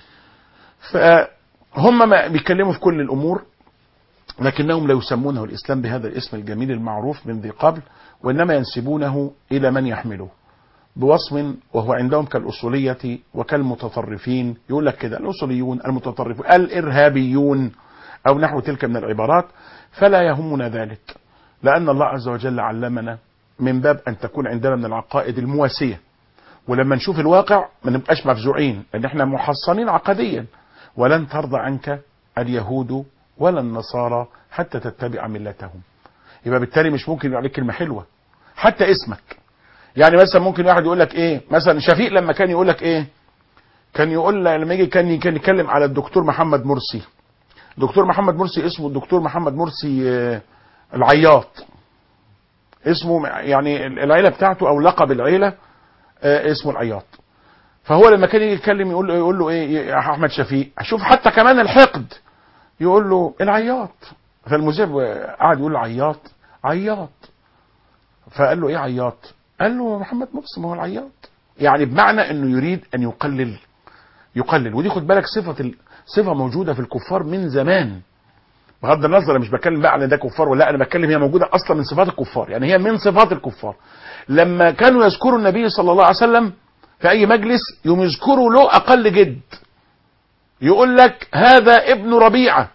فهم ما بيتكلموا في كل الامور لكنهم لا يسمونه الاسلام بهذا الاسم الجميل المعروف من ذي قبل وانما ينسبونه الى من يحمله بوصف وهو عندهم كالاصوليه وكالمتطرفين يقول لك كده الاصوليون المتطرفون الارهابيون او نحو تلك من العبارات فلا يهمنا ذلك لان الله عز وجل علمنا من باب ان تكون عندنا من العقائد المواسيه ولما نشوف الواقع ما نبقاش مفزوعين لان احنا محصنين عقديا ولن ترضى عنك اليهود ولا النصارى حتى تتبع ملتهم يبقى بالتالي مش ممكن يبقى عليك كلمه حلوه حتى اسمك يعني مثلا ممكن واحد يقول لك ايه مثلا شفيق لما كان يقول لك ايه كان يقول لما يجي كان كان يتكلم على الدكتور محمد مرسي دكتور محمد مرسي اسمه الدكتور محمد مرسي آه، العياط اسمه يعني العيله بتاعته او لقب العيله آه، اسمه العياط فهو لما كان يجي يتكلم يقول له يقول له ايه يا احمد شفيق شوف حتى كمان الحقد يقول له العياط فالمذيع قعد يقول له عياط عياط فقال له ايه عياط قال له محمد مرسي ما هو العياط يعني بمعنى انه يريد ان يقلل يقلل ودي خد بالك صفه ال... صفه موجوده في الكفار من زمان بغض النظر انا مش بتكلم بقى على ده كفار ولا لا انا بتكلم هي موجوده اصلا من صفات الكفار يعني هي من صفات الكفار لما كانوا يذكروا النبي صلى الله عليه وسلم في اي مجلس يوم يذكروا له اقل جد يقول لك هذا ابن ربيعه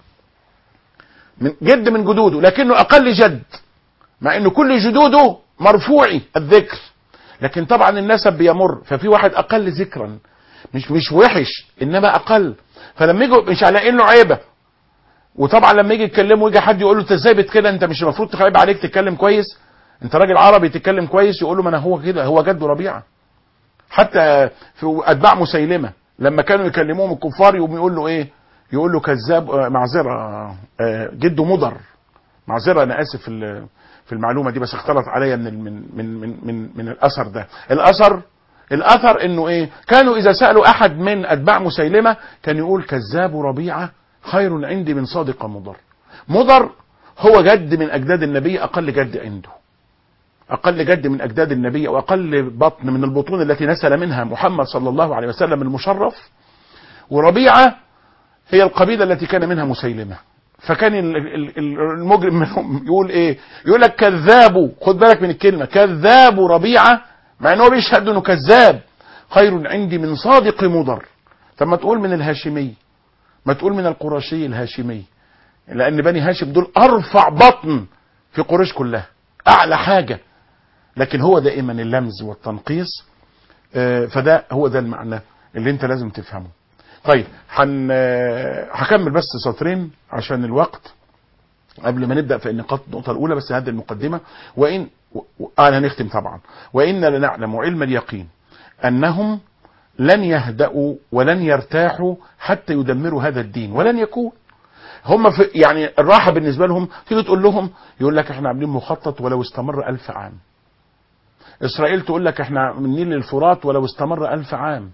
من جد من جدوده لكنه اقل جد مع ان كل جدوده مرفوعي الذكر لكن طبعا النسب بيمر ففي واحد اقل ذكرا مش مش وحش انما اقل فلما يجوا مش على انه عيبه وطبعا لما يجي يتكلموا يجي حد يقول له انت ازاي كده انت مش المفروض تخيب عليك تتكلم كويس انت راجل عربي تتكلم كويس يقول له ما انا هو كده هو جد ربيعه حتى في اتباع مسيلمه لما كانوا يكلموهم الكفار يقوم يقول له ايه يقول له كذاب آه، معذره آه، جده مضر معذره انا اسف في ال- في المعلومه دي بس اختلط عليا من من من من من, من الاثر ده الاثر الاثر انه ايه كانوا اذا سالوا احد من اتباع مسيلمه كان يقول كذاب ربيعه خير عندي من صادق مضر مضر هو جد من اجداد النبي اقل جد عنده أقل جد من أجداد النبي أو أقل بطن من البطون التي نسل منها محمد صلى الله عليه وسلم المشرف وربيعة هي القبيلة التي كان منها مسيلمة فكان ال- ال- ال- المجرم منهم يقول ايه يقول لك كذاب خد بالك من الكلمة كذاب ربيعة مع انه بيشهد انه كذاب خير عندي من صادق مضر طب ما تقول من الهاشمي ما تقول من القرشي الهاشمي لان بني هاشم دول ارفع بطن في قريش كلها اعلى حاجة لكن هو دائما اللمز والتنقيص آه، فده هو ده المعنى اللي انت لازم تفهمه طيب هن آه، هكمل بس سطرين عشان الوقت قبل ما نبدا في النقاط النقطه الاولى بس هذه المقدمه وان و- و- انا هنختم طبعا وان لنعلم علم اليقين انهم لن يهدأوا ولن يرتاحوا حتى يدمروا هذا الدين ولن يكون هم في يعني الراحه بالنسبه لهم تيجي تقول لهم يقول لك احنا عاملين مخطط ولو استمر ألف عام اسرائيل تقول لك احنا من النيل للفرات ولو استمر ألف عام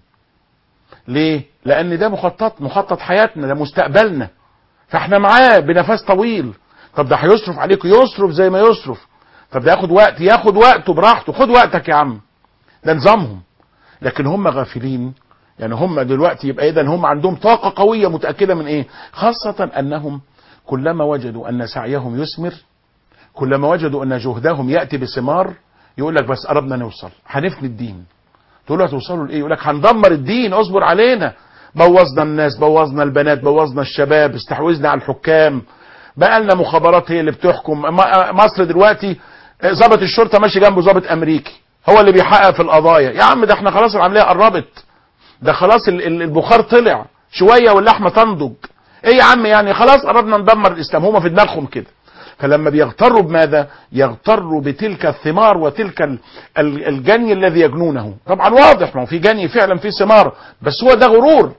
ليه لان ده مخطط مخطط حياتنا ده مستقبلنا فاحنا معاه بنفس طويل طب ده هيصرف عليكم يصرف زي ما يصرف طب ده ياخد وقت ياخد وقته براحته خد وقتك يا عم ده نظامهم لكن هم غافلين يعني هم دلوقتي يبقى اذا هم عندهم طاقه قويه متاكده من ايه خاصه انهم كلما وجدوا ان سعيهم يثمر كلما وجدوا ان جهدهم ياتي بثمار يقول لك بس قربنا نوصل هنفني الدين تقول له هتوصلوا لايه يقول لك هندمر الدين اصبر علينا بوظنا الناس بوظنا البنات بوظنا الشباب استحوذنا على الحكام بقى لنا مخابرات هي اللي بتحكم م- مصر دلوقتي ضابط الشرطه ماشي جنبه ضابط امريكي هو اللي بيحقق في القضايا يا عم ده احنا خلاص العمليه قربت ده خلاص ال- ال- البخار طلع شويه واللحمه تنضج ايه يا عم يعني خلاص قربنا ندمر الاسلام هما في دماغهم كده فلما بيغتروا بماذا يغتروا بتلك الثمار وتلك ال- ال- الجني الذي يجنونه طبعا واضح ما هو في جني فعلا في ثمار بس هو ده غرور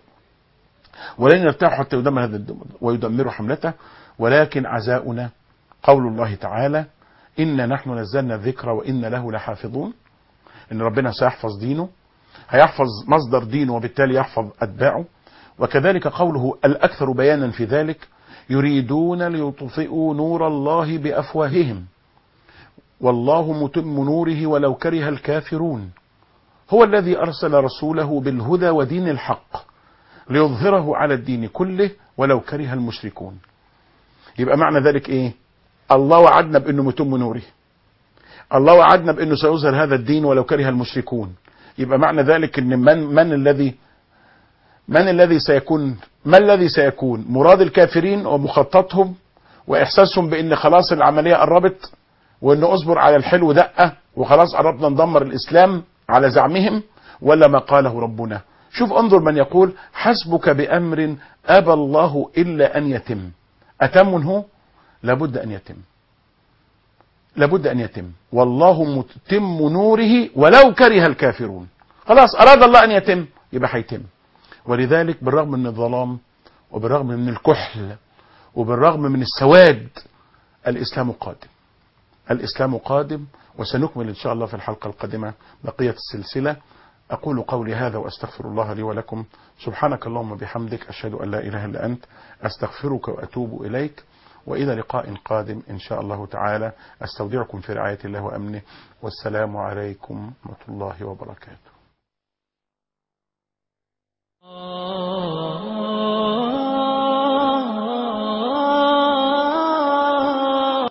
ولن يرتاحوا حتى يدمر هذا الدم ويدمروا حملته ولكن عزاؤنا قول الله تعالى إنا نحن نزلنا الذكر وإنا له لحافظون إن ربنا سيحفظ دينه هيحفظ مصدر دينه وبالتالي يحفظ أتباعه وكذلك قوله الأكثر بيانا في ذلك يريدون ليطفئوا نور الله بأفواههم والله متم نوره ولو كره الكافرون هو الذي أرسل رسوله بالهدى ودين الحق ليظهره على الدين كله ولو كره المشركون يبقى معنى ذلك ايه الله وعدنا بانه متم نوره الله وعدنا بانه سيظهر هذا الدين ولو كره المشركون يبقى معنى ذلك ان من من الذي من الذي سيكون ما الذي سيكون مراد الكافرين ومخططهم واحساسهم بان خلاص العمليه قربت وان اصبر على الحلو دقه وخلاص قربنا ندمر الاسلام على زعمهم ولا ما قاله ربنا شوف انظر من يقول حسبك بامر ابى الله الا ان يتم اتم هو لابد ان يتم لابد ان يتم والله متم نوره ولو كره الكافرون خلاص اراد الله ان يتم يبقى هيتم ولذلك بالرغم من الظلام وبالرغم من الكحل وبالرغم من السواد الاسلام قادم الاسلام قادم وسنكمل ان شاء الله في الحلقه القادمه بقيه السلسله اقول قولي هذا واستغفر الله لي ولكم سبحانك اللهم وبحمدك اشهد ان لا اله الا انت استغفرك واتوب اليك والى لقاء قادم ان شاء الله تعالى استودعكم في رعايه الله وامنه والسلام عليكم ورحمه الله وبركاته